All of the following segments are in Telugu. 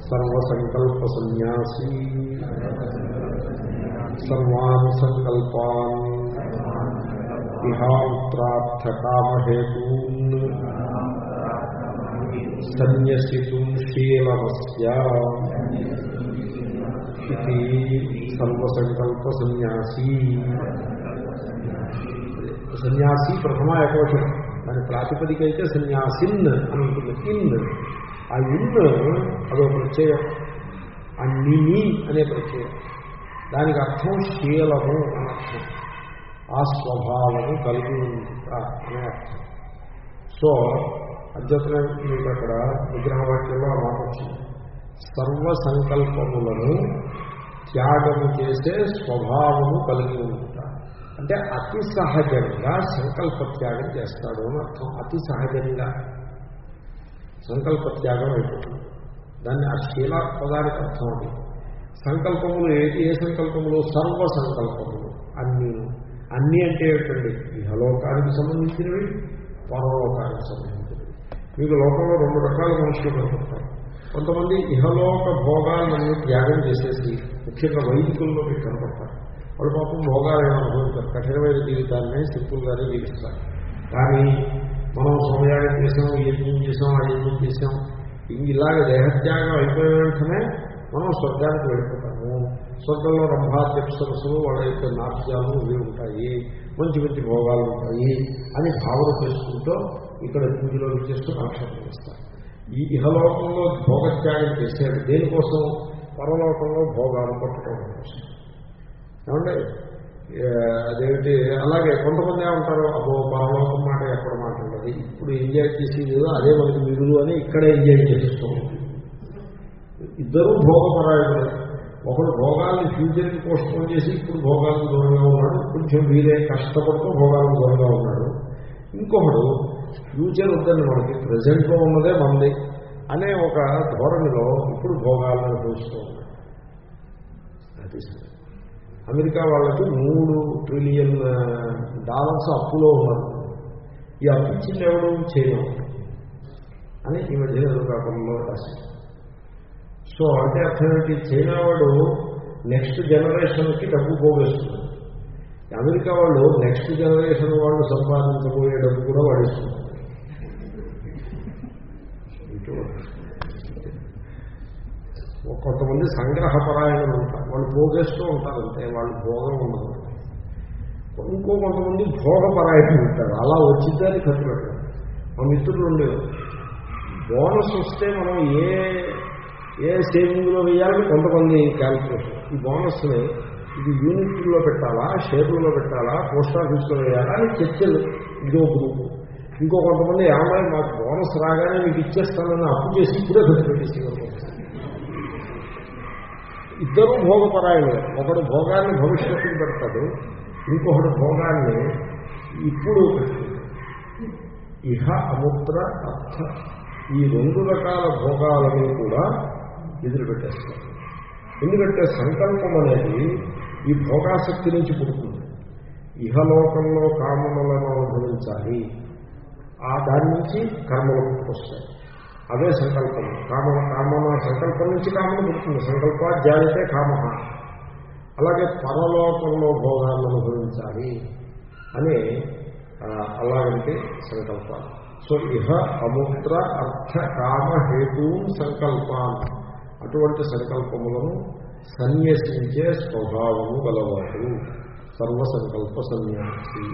సర్వసంకల్ప సన్యాసీ సర్వాన్ సంకల్పాన్ ఇహాత్రార్థకామహేతూన్ సన్యసితుం శీలమస్య ఇది సర్వసంకల్ప సన్యాసీ సన్యాసి ప్రథమ ఏకవచనం దాని ప్రాతిపదిక అయితే సన్యాసిన్ అని ఉంటుంది ఇన్ ఆ ఇన్ అదో ప్రత్యయం ఆ నిని అనే ప్రత్యయం దానికి అర్థం శీలము అని అర్థం ఆ స్వభావము కలిగి ఉంట అనే అర్థం సో అధ్యతన మీకు అక్కడ విగ్రహవాక్యంలో ఆ మాట వచ్చింది సర్వ సంకల్పములను త్యాగము చేసే స్వభావము కలిగి ఉంటా అంటే అతి సహజంగా సంకల్ప త్యాగం చేస్తాడు అని అర్థం అతి సహజంగా సంకల్ప త్యాగం అయిపోతుంది దాన్ని ఆ శీల పదానికి అర్థం అది సంకల్పములు ఏది ఏ సంకల్పములు సర్వ సంకల్పములు అన్నీ అన్నీ అంటే ఏమిటండి ఇహలోకానికి సంబంధించినవి పరలోకానికి సంబంధించినవి మీకు లోకంలో రెండు రకాల మనుషులు కనపడతారు కొంతమంది ఇహలోక భోగాలను త్యాగం చేసేసి ముఖ్యంగా వైదికుల్లో మీకు కనపడతారు వాళ్ళు పాపం భోగాలను అనుభవిస్తారు కఠినమైన జీవితాన్ని సింపుల్గానే జీవిస్తారు కానీ మనం సమయాన్ని చేసాం ఈ యజ్ఞం చేసాం ఆ యజ్ఞం చేసాం ఇలాగ దేహత్యాగం అయిపోయిన వెంటనే మనం స్వర్గానికి వెళ్ళిపోతాము స్వర్గంలో రంభాధ్యక్షరసులు వాళ్ళ యొక్క నాట్యాలు ఇవి ఉంటాయి మంచి మంచి భోగాలు ఉంటాయి అని భావన చేసుకుంటూ ఇక్కడ పూజలో చేస్తూ కాక్షేపం చేస్తారు ఈ ఇహలోకంలో భోగత్యాగం చేసేది దేనికోసం పరలోకంలో భోగాలు పట్టడం కోసం ఏమంటే అదేమిటి అలాగే కొంతమంది ఏమంటారు అబ్బో పరలోకం మాట ఎక్కడ మాట ఉండదు ఇప్పుడు ఎంజాయ్ చేసేది అదే మనకి మిగులు అని ఇక్కడే ఎంజాయ్ చేస్తూ ఇద్దరూ భోగపరాయణులే ఒకడు భోగాల్ని ఫ్యూచర్కి పోస్ట్పోన్ చేసి ఇప్పుడు భోగాలకు దూరంగా ఉన్నాడు కొంచెం వీరే కష్టపడుతూ భోగాలకు దూరంగా ఉన్నాడు ఇంకొకడు ఫ్యూచర్ వద్దని మనకి ప్రజెంట్లో ఉన్నదే మంది అనే ఒక ధోరణిలో ఇప్పుడు భోగాలను అనుభవిస్తూ ఉన్నాడు అది అమెరికా వాళ్ళకి మూడు ట్రిలియన్ డాలర్స్ అప్పులో ఉన్నారు ఈ అప్పు ఇచ్చింది ఎవడు చైనా అని ఈ మధ్య పేపర్లో రాశారు సో అంటే అర్థం ఏంటి చైనా వాడు నెక్స్ట్ జనరేషన్కి డబ్బు పోగేస్తున్నారు అమెరికా వాళ్ళు నెక్స్ట్ జనరేషన్ వాళ్ళు సంపాదించబోయే డబ్బు కూడా వాడిస్తున్నారు కొంతమంది సంగ్రహపరాయణలు ఉంటారు వాళ్ళు పోగేస్తూ ఉంటారు అంతే వాళ్ళు భోగం ఉండదు ఇంకో కొంతమంది భోగపరాయణలు ఉంటారు అలా వచ్చిద్దని ఖర్చు పెట్టారు మా మిత్రులు ఉండేవారు బోనస్ వస్తే మనం ఏ ఏ సేవింగ్లో వేయాలని కొంతమంది క్యాల్కులేషన్ ఈ బోనస్ని ఇది యూనిట్లో పెట్టాలా షేర్లలో పెట్టాలా పోస్ట్ ఆఫీస్లో వేయాలా అని చర్చలు ఇదో గ్రూపు ఇంకో కొంతమంది ఏమన్నా మాకు బోనస్ రాగానే మీకు ఇచ్చేస్తానని అప్పు చేసి ఇప్పుడే ఖర్చు పెట్టేసి ఇద్దరు భోగపరాయణులు ఒకడు భోగాన్ని భవిష్యత్తుకు పెడతాడు ఇంకొకడు భోగాన్ని ఇప్పుడు ఇహ అముద్ర అర్థ ఈ రెండు రకాల భోగాలని కూడా ఎదురుపెట్టేస్తారు ఎందుకంటే సంకల్పం అనేది ఈ భోగాసక్తి నుంచి పుడుతుంది ఇహలోకంలో కామములను అనుభవించాలి ఆ దాని నుంచి కర్మలు పుట్టుకొస్తాయి అదే సంకల్పం కామ కామన సంకల్పం నుంచి కామన పుడుతుంది సంకల్ప జాయితే కామ అలాగే పరలోకంలో భోగాలను అనుభవించాలి అని అలాగంటే సంకల్పాలు సో ఇహ అముద్ర అర్థ కామ హేతు సంకల్పాన్ అటువంటి సంకల్పములను సన్యసించే స్వభావము గలవాడు సర్వసంకల్ప సన్యాసి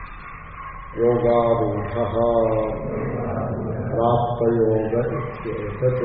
యోగారూఢ ప్రాప్తయోగ ఇత్యేతత్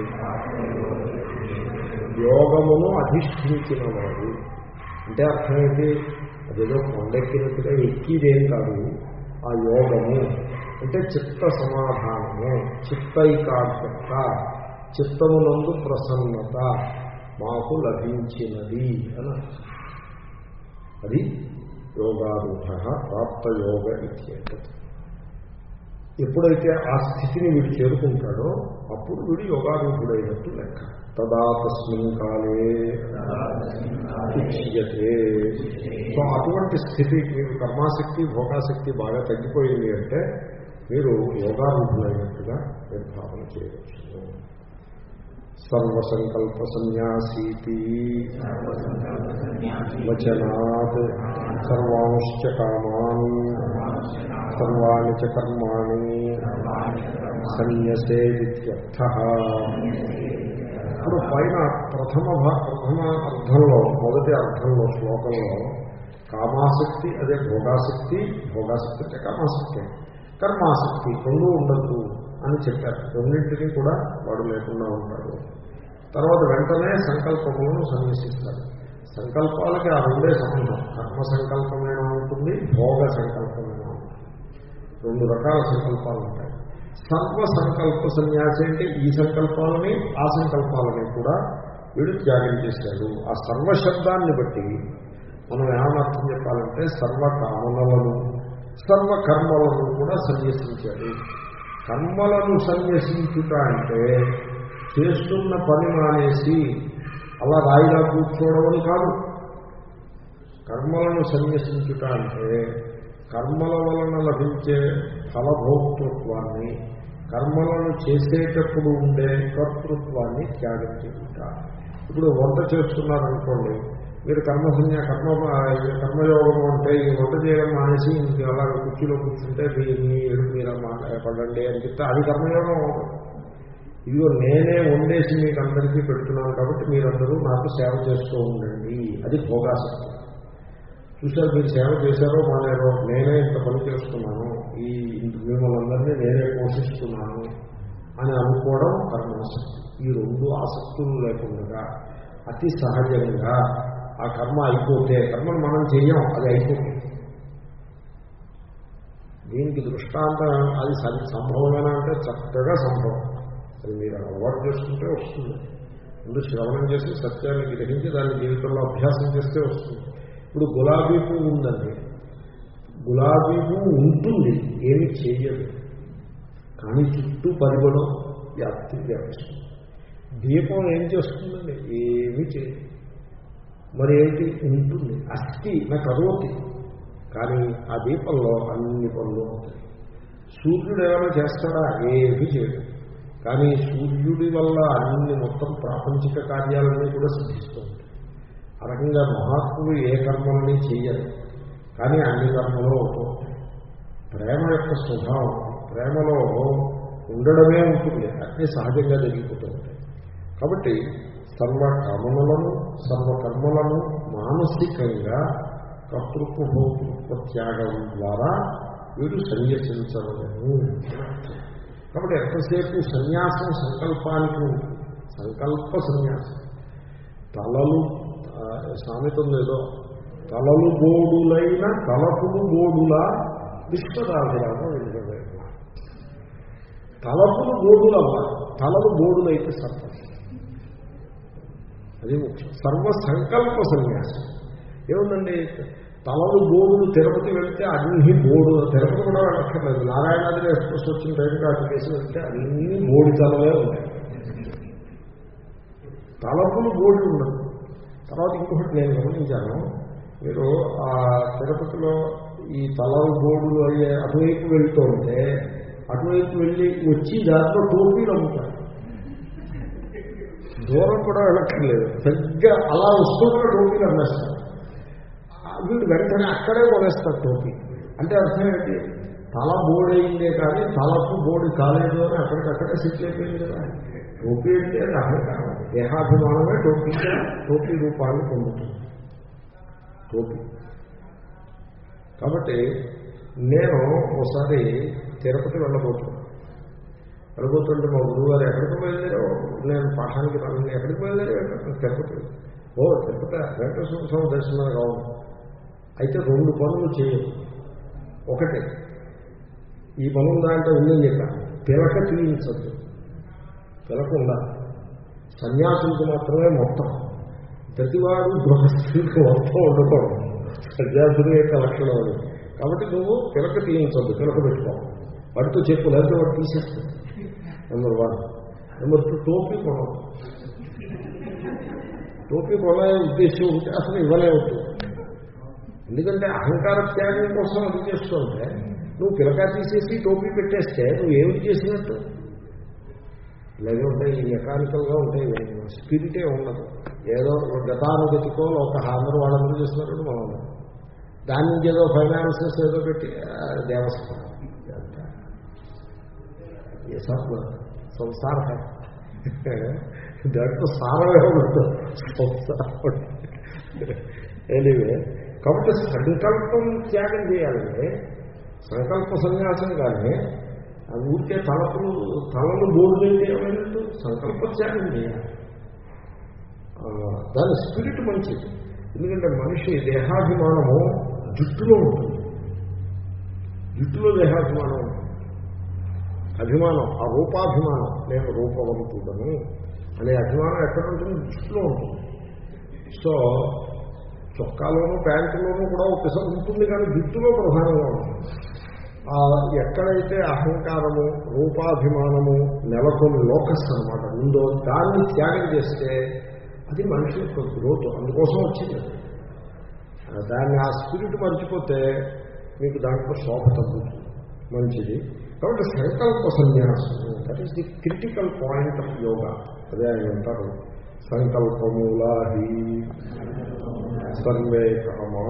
యోగమును అధిష్ఠించిన వాడు అంటే అర్థం ఏంటి అదేదో కొండెక్కినట్టుగా ఎక్కిదేం కాదు ఆ యోగము అంటే చిత్త సమాధానము చిత్త ఏకాగ్రత చిత్తమునందు ప్రసన్నత మాకు లభించినది అని అది యోగారూఢ ప్రాప్తయోగ ఇత్యేతత్ ఎప్పుడైతే ఆ స్థితిని వీడు చేరుకుంటాడో అప్పుడు వీడు యోగారూఢుడైనట్టు లెక్క తదా తస్మిన్ కాలే ఉచ్యతే సో అటువంటి స్థితి మీకు కర్మాశక్తి భోగాశక్తి బాగా తగ్గిపోయింది అంటే మీరు యోగారూఢులైనట్టుగా నిర్ధారణ చేయవచ్చు సర్వసంకల్ప సన్యాసీతి వచనాత్ సర్వాంశ్చ కామాన్ సర్వాణి చ కర్మాణి సన్యసేదిత్యర్థ ఇప్పుడు పైన ప్రథమ భా ప్రథమ అర్థంలో మొదటి అర్థంలో శ్లోకంలో కామాసక్తి అదే భోగాసక్తి భోగాసక్తి అంటే కామాసక్తి కర్మాసక్తి రెండు ఉండద్దు అని చెప్పారు రెండింటినీ కూడా వాడు లేకుండా ఉంటాడు తర్వాత వెంటనే సంకల్పములను సన్యసిస్తాడు సంకల్పాలకి ఆ రెండే సంబంధం కర్మ సంకల్పమేనా ఉంటుంది భోగ సంకల్పమేనా ఉంటుంది రెండు రకాల సంకల్పాలు ఉంటాయి సర్వ సంకల్ప సన్యాసి అంటే ఈ సంకల్పాలని ఆ సంకల్పాలని కూడా వీడు త్యాగం చేశాడు ఆ సర్వశబ్దాన్ని బట్టి మనం ఏమన్నా అర్థం చెప్పాలంటే సర్వ కామనలను సర్వ కర్మలను కూడా సన్యసించాడు కర్మలను సన్యసించుట అంటే చేస్తున్న పని మానేసి అలా రాయిలా కూర్చోవడం అని కాదు కర్మలను సన్యసించుట అంటే కర్మల వలన లభించే ఫలభోక్తృత్వాన్ని కర్మలను చేసేటప్పుడు ఉండే కర్తృత్వాన్ని త్యాగం చేయుట ఇప్పుడు వంట చేస్తున్నారనుకోండి మీరు కర్మసన్య కర్మ కర్మయోగం అంటే ఈ వంట చేయడం మానేసి ఇంక అలా కుర్చీలో కూర్చుంటే మీ మీ ఎడుపు మీరు పడండి అని చెప్తే అది కర్మయోగం అవుతుంది ఇదిగో నేనే వండేసి మీకు అందరికీ పెడుతున్నాను కాబట్టి మీరందరూ నాకు సేవ చేస్తూ ఉండండి అది భోగాసక్తి చూసారు మీరు సేవ చేశారో మానేరో నేనే ఇంత పని చేస్తున్నాను ఈ మిమ్మల్ని అందరినీ నేనే పోషిస్తున్నాను అని అనుకోవడం కర్మాసక్తి ఈ రెండు ఆసక్తులు లేకుండా అతి సహజంగా ఆ కర్మ అయిపోతే కర్మను మనం చెయ్యం అది అయిపోతుంది దీనికి దృష్టాంతం అది సంభవమేనా అంటే చక్కగా సంభవం అది మీరు అలవాటు చేసుకుంటే వస్తుంది ముందు శ్రవణం చేసి సత్యాన్ని గ్రహించి దాన్ని జీవితంలో అభ్యాసం చేస్తే వస్తుంది ఇప్పుడు గులాబీ పువ్వు ఉందండి గులాబీ పువ్వు ఉంటుంది ఏమి చేయదు కానీ చుట్టూ పరిగణం వ్యాప్తి వ్యాపిస్తుంది దీపం ఏం చేస్తుందండి ఏమీ చేయదు మరి ఏంటి ఉంటుంది అస్థి నాకు అదోతి కానీ ఆ దీపంలో అన్ని పనులు ఉంటాయి సూర్యుడు ఏమైనా చేస్తాడా ఏమీ చేయడు కానీ సూర్యుడి వల్ల అన్ని మొత్తం ప్రాపంచిక కార్యాలన్నీ కూడా సిద్ధిస్తూ ఉంటాయి ఆ రకంగా మహాత్ములు ఏ కర్మలని చెయ్యరు కానీ అన్ని కర్మలు అవుతూ ఉంటాయి ప్రేమ యొక్క స్వభావం ప్రేమలో ఉండడమే ఉంటుంది అన్నీ సహజంగా జరిగిపోతూ ఉంటాయి కాబట్టి సర్వ కామములను సర్వకర్మలను మానసికంగా కర్తృత్వ భోతృత్వ త్యాగం ద్వారా వీడు సన్యసించవలను కాబట్టి ఎంతసేపు సన్యాసం సంకల్పానికి ఉంటుంది సంకల్ప సన్యాసం తలలు సామెతం లేదో తలలు బోడులైన తలపులు బోడుల విశ్వదాభిరామ వెళ్ళలేదు తలపులు బోడులు అవ్వాలి తలలు బోడులైతే సర్వ అది ముఖ్యం సర్వ సంకల్ప సన్యాసం ఏముందండి తలలు బోడులు తిరుపతి వెళ్తే అన్ని బోడు తిరుపతి కూడా వెళ్ళక్కర్లేదు నారాయణాద్రి ఎక్స్ప్రెస్ వచ్చిన టైంకి అటు కేసు వెళ్తే అన్ని బోడి తలలే ఉంటాయి తలపులు బోడి ఉండదు తర్వాత ఇంకొకటి నేను గమనించాను మీరు ఆ తిరుపతిలో ఈ తలలు బోడులు అయ్యే అటువైపు వెళ్తూ ఉంటే అటువైపు వెళ్ళి వచ్చి దాంట్లో టోపీలు అమ్ముతారు దూరం కూడా వెళ్ళక్కర్లేదు సరిగ్గా అలా వస్తుంటే టోపీలు అమ్మేస్తారు వీడు వెంటనే అక్కడే కొనేస్తారు టోపీ అంటే అర్థం ఏంటి తల బోడైందే కానీ తలకు బోడి కాలేదు అని అక్కడికక్కడే సెటిల్ అయిపోయింది కదా టోపీ అంటే అది అహంకారం దేహాభిమానమే టోపీగా టోపీ రూపాన్ని పొందుతుంది టోపీ కాబట్టి నేను ఒకసారి తిరుపతి వెళ్ళబోతున్నాను వెళ్ళబోతుంటే మా గురువుగారు ఎక్కడికి బయలుదేరో నేను పాఠానికి రాను ఎక్కడికి బయలుదేరో తిరుపతి ఓ తిరుపతి వెంకటేశ్వర స్వామి దర్శనానికి కావాలి అయితే రెండు పనులు చేయదు ఒకటి ఈ పనులు దాంట్లో ఉందని చెప్పాను పిలక తీయించద్దు పిలక ఉండాలి సన్యాసులకు మాత్రమే మొత్తం ప్రతివాడు గృహస్థులకు మొత్తం ఉండకూడదు సన్యాసుడు యొక్క లక్షణం అది కాబట్టి నువ్వు పిలక తీయించద్దు పిలక పెట్టుకో వాటితో చెప్పు లేకపోతే వాడు తీసేస్తాడు నెంబర్ వన్ నెంబర్ టూ టోపీ కొనవు టోపీ కొనే ఉద్దేశం ఉంటే అసలు ఇవ్వలే ఉంటుంది ఎందుకంటే అహంకార త్యాగం కోసం అది చేస్తుంటే నువ్వు పిలక తీసేసి టోపీ పెట్టేస్తే నువ్వు ఏమిటి చేసినట్టు ఇలాగే ఉంటాయి ఈ మెకానికల్గా ఉంటాయి స్పిరిటే ఉండదు ఏదో గతానుగతికో ఒక అందరూ వాళ్ళందరూ చేస్తున్నారు మనం ఉన్నాం. దాని నుంచి ఏదో ఫైనాన్సెస్ ఏదో పెట్టి ఆ, దేవస్థానం ఇదంతా. ఏ సత్వ సంసార దాంట్లో సారమే ఉండదు సంసారం ఎనివే కాబట్టి సంకల్పం త్యాగం చేయాలంటే సంకల్ప సన్యాసం కానీ ఆ ఊరికే తలపులు తలలు బోర్డు ఏమైనట్టు సంకల్ప త్యాగం చేయాలి ఆ, దాని స్పిరిట్ మంచిది ఎందుకంటే మనిషి దేహాభిమానము జుట్టులో ఉంటుంది జుట్టులో దేహాభిమానం ఉంటుంది అభిమానం ఆ రూపాభిమానం నేను రూపవంతుడను అనే అభిమానం ఎక్కడ ఉంటుంది జుట్టులో ఉంటుంది సో చొక్కాలోను ప్యాంటులోనూ కూడా ఒక పిస ఉంటుంది కానీ జుట్టులో ప్రధానంగా ఉంటుంది ఆ ఎక్కడైతే అహంకారము రూపాభిమానము నెలకొని లోకస్ అనమాట ఉందో దాన్ని త్యాగం చేస్తే అది మనిషి యొక్క గ్రోత్ అందుకోసం వచ్చింది అది. ఆ దాన్ని ఆ స్పిరిట్ మర్చిపోతే మీకు దాంట్లో శోభ తగ్గుతుంది మంచిది కాబట్టి సంకల్ప సన్యాసం that is the critical point of yoga అదే ఆయన అంటారు సంకల్పమూలాహి సర్వే కామా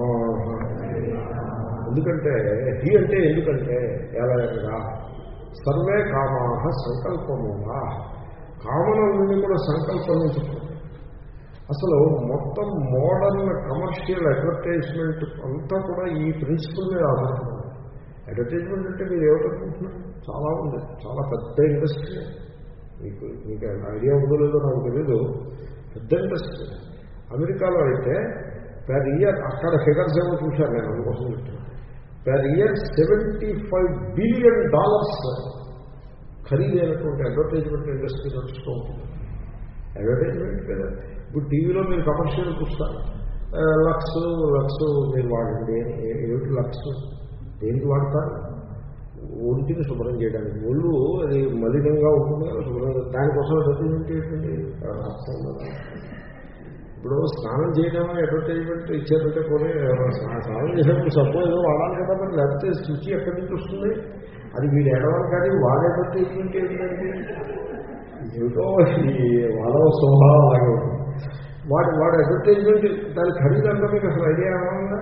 ఎందుకంటే హి అంటే ఎందుకంటే ఎలాగా సర్వే కామా సంకల్పమూలా కామనలన్నీ కూడా సంకల్పం నుంచి పుట్టాయి. అసలు మొత్తం మోడర్న్ కమర్షియల్ అడ్వర్టైజ్మెంట్ అంతా కూడా ఈ ప్రిన్సిపల్ మీద ఆధారపడింది అడ్వర్టైజ్మెంట్ అంటే మీరు ఏమిటనుకుంటున్నారు చాలా ఉంది చాలా పెద్ద ఇండస్ట్రీ మీకు మీకు ఐడియా ఉందో లేదో నాకు తెలీదు పెద్ద ఇండస్ట్రీ అమెరికాలో అయితే పెర్ ఇయర్ అక్కడ ఫిగర్స్ ఏమో చూశాను నేను అందుకోసం చెప్తున్నాను per year seventy five billion dollars ఖరీదైనటువంటి అడ్వర్టైజ్మెంట్ ఇండస్ట్రీ నడుస్తూ ఉంటుంది అడ్వర్టైజ్మెంట్ కదా ఇప్పుడు టీవీలో మీరు కమర్షియల్ చూస్తారు ఆ, లక్స్ లక్స్ మీరు వాడండి ఏ- ఏమిటి లక్స్ దేనికి వాడతారు ఒంటిని శుభ్రం చేయడానికి ఒళ్ళు అది మలినంగా ఉంటుంది కదా శుభ్రం దానికోసం అడ్వర్టైజ్మెంట్ ఏంటండి ఆ, అర్థం కదా ఇప్పుడు స్నానం చేయడం అడ్వర్టైజ్మెంట్ ఇచ్చారంటే పోనీ స్నా- స్నానం చేసేప్పుడు సబ్బు ఏదో వాడాలి కదా మరి లేకపోతే శుచి ఎక్కడి నుంచి వస్తుంది అది మీరు ఏడవాలి కానీ వాడే అడ్వర్టైజ్మెంట్ ఏంటంటే ఏమిటో ఈ వాడవ స్వభావం అలాగే ఉంటుంది వాడు వాడు అడ్వర్టైజ్మెంట్ దాని ఖరీదంతా మీకు అసలు ఐడియా ఏమన్నా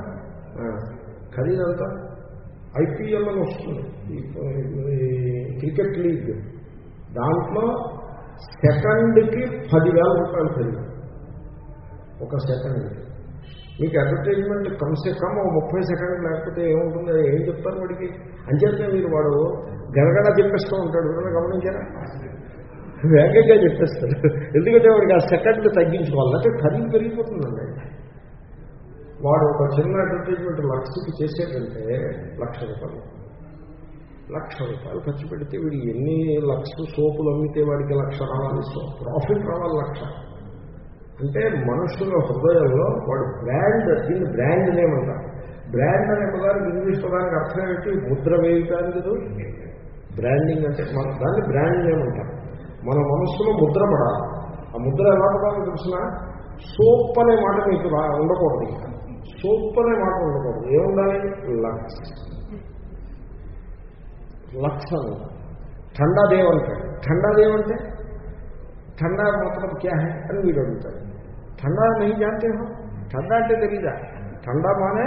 ఖరీదంతా ఐపీఎల్ అని వస్తుంది ఈ- ఈ క్రికెట్ లీగ్ దాంట్లో సెకండ్కి పదివేల రూపాయలు ఖరీదు ఒక సెకండ్ మీకు అడ్వర్టైజ్మెంట్ కమ్సే కమ్ ఓ ముప్పై సెకండ్ లేకపోతే ఏముంటుంది ఏం చెప్తారు వాడికి అంచేతే మీరు వాడు గడగడ చెప్పేస్తూ ఉంటాడు ఎవరైనా గమనించారా వేగంగా చెప్పేస్తాడు ఎందుకంటే వాడికి ఆ సెకండ్లు తగ్గించుకోవాలి అంటే ఖరీదు పెరిగిపోతుందండి వాడు ఒక చిన్న అడ్వర్టైజ్మెంట్ లక్షకి చేసేటంటే లక్ష రూపాయలు లక్ష రూపాయలు ఖర్చు పెడితే వీడు ఎన్ని లక్ష సోపులు అమ్మితే వాడికి లక్ష రావాలి సో ప్రాఫిట్ రావాలి లక్ష అంటే మనుషుల హృదయంలో వాడు బ్రాండ్ దీన్ని బ్రాండ్ నేమ్ అంటారు బ్రాండ్ అనే పదానికి ఇంగ్లీష్ పదానికి అర్థం ఏంటి ముద్ర వేయటానికి బ్రాండింగ్ అంటే మన దాన్ని బ్రాండ్ నేమ్ అంటారు మన మనస్సులో ముద్ర పడాలి ఆ ముద్ర ఎలా పడాలో తెలిసిన సోప్ అనే మాట మీకు రా- ఉండకూడదు ఇంకా సోప్ అనే మాట ఉండకూడదు ఏముండాలి లక్స్ లక్స్ అని ठंडा देव అంటాడు ठंडा देव అంటే ठंडा मतलब क्या है అని వీడు అడుగుతాడు ठंडा नहीं जानते हो ठंडा అంటే తెలీదా ठंडा माने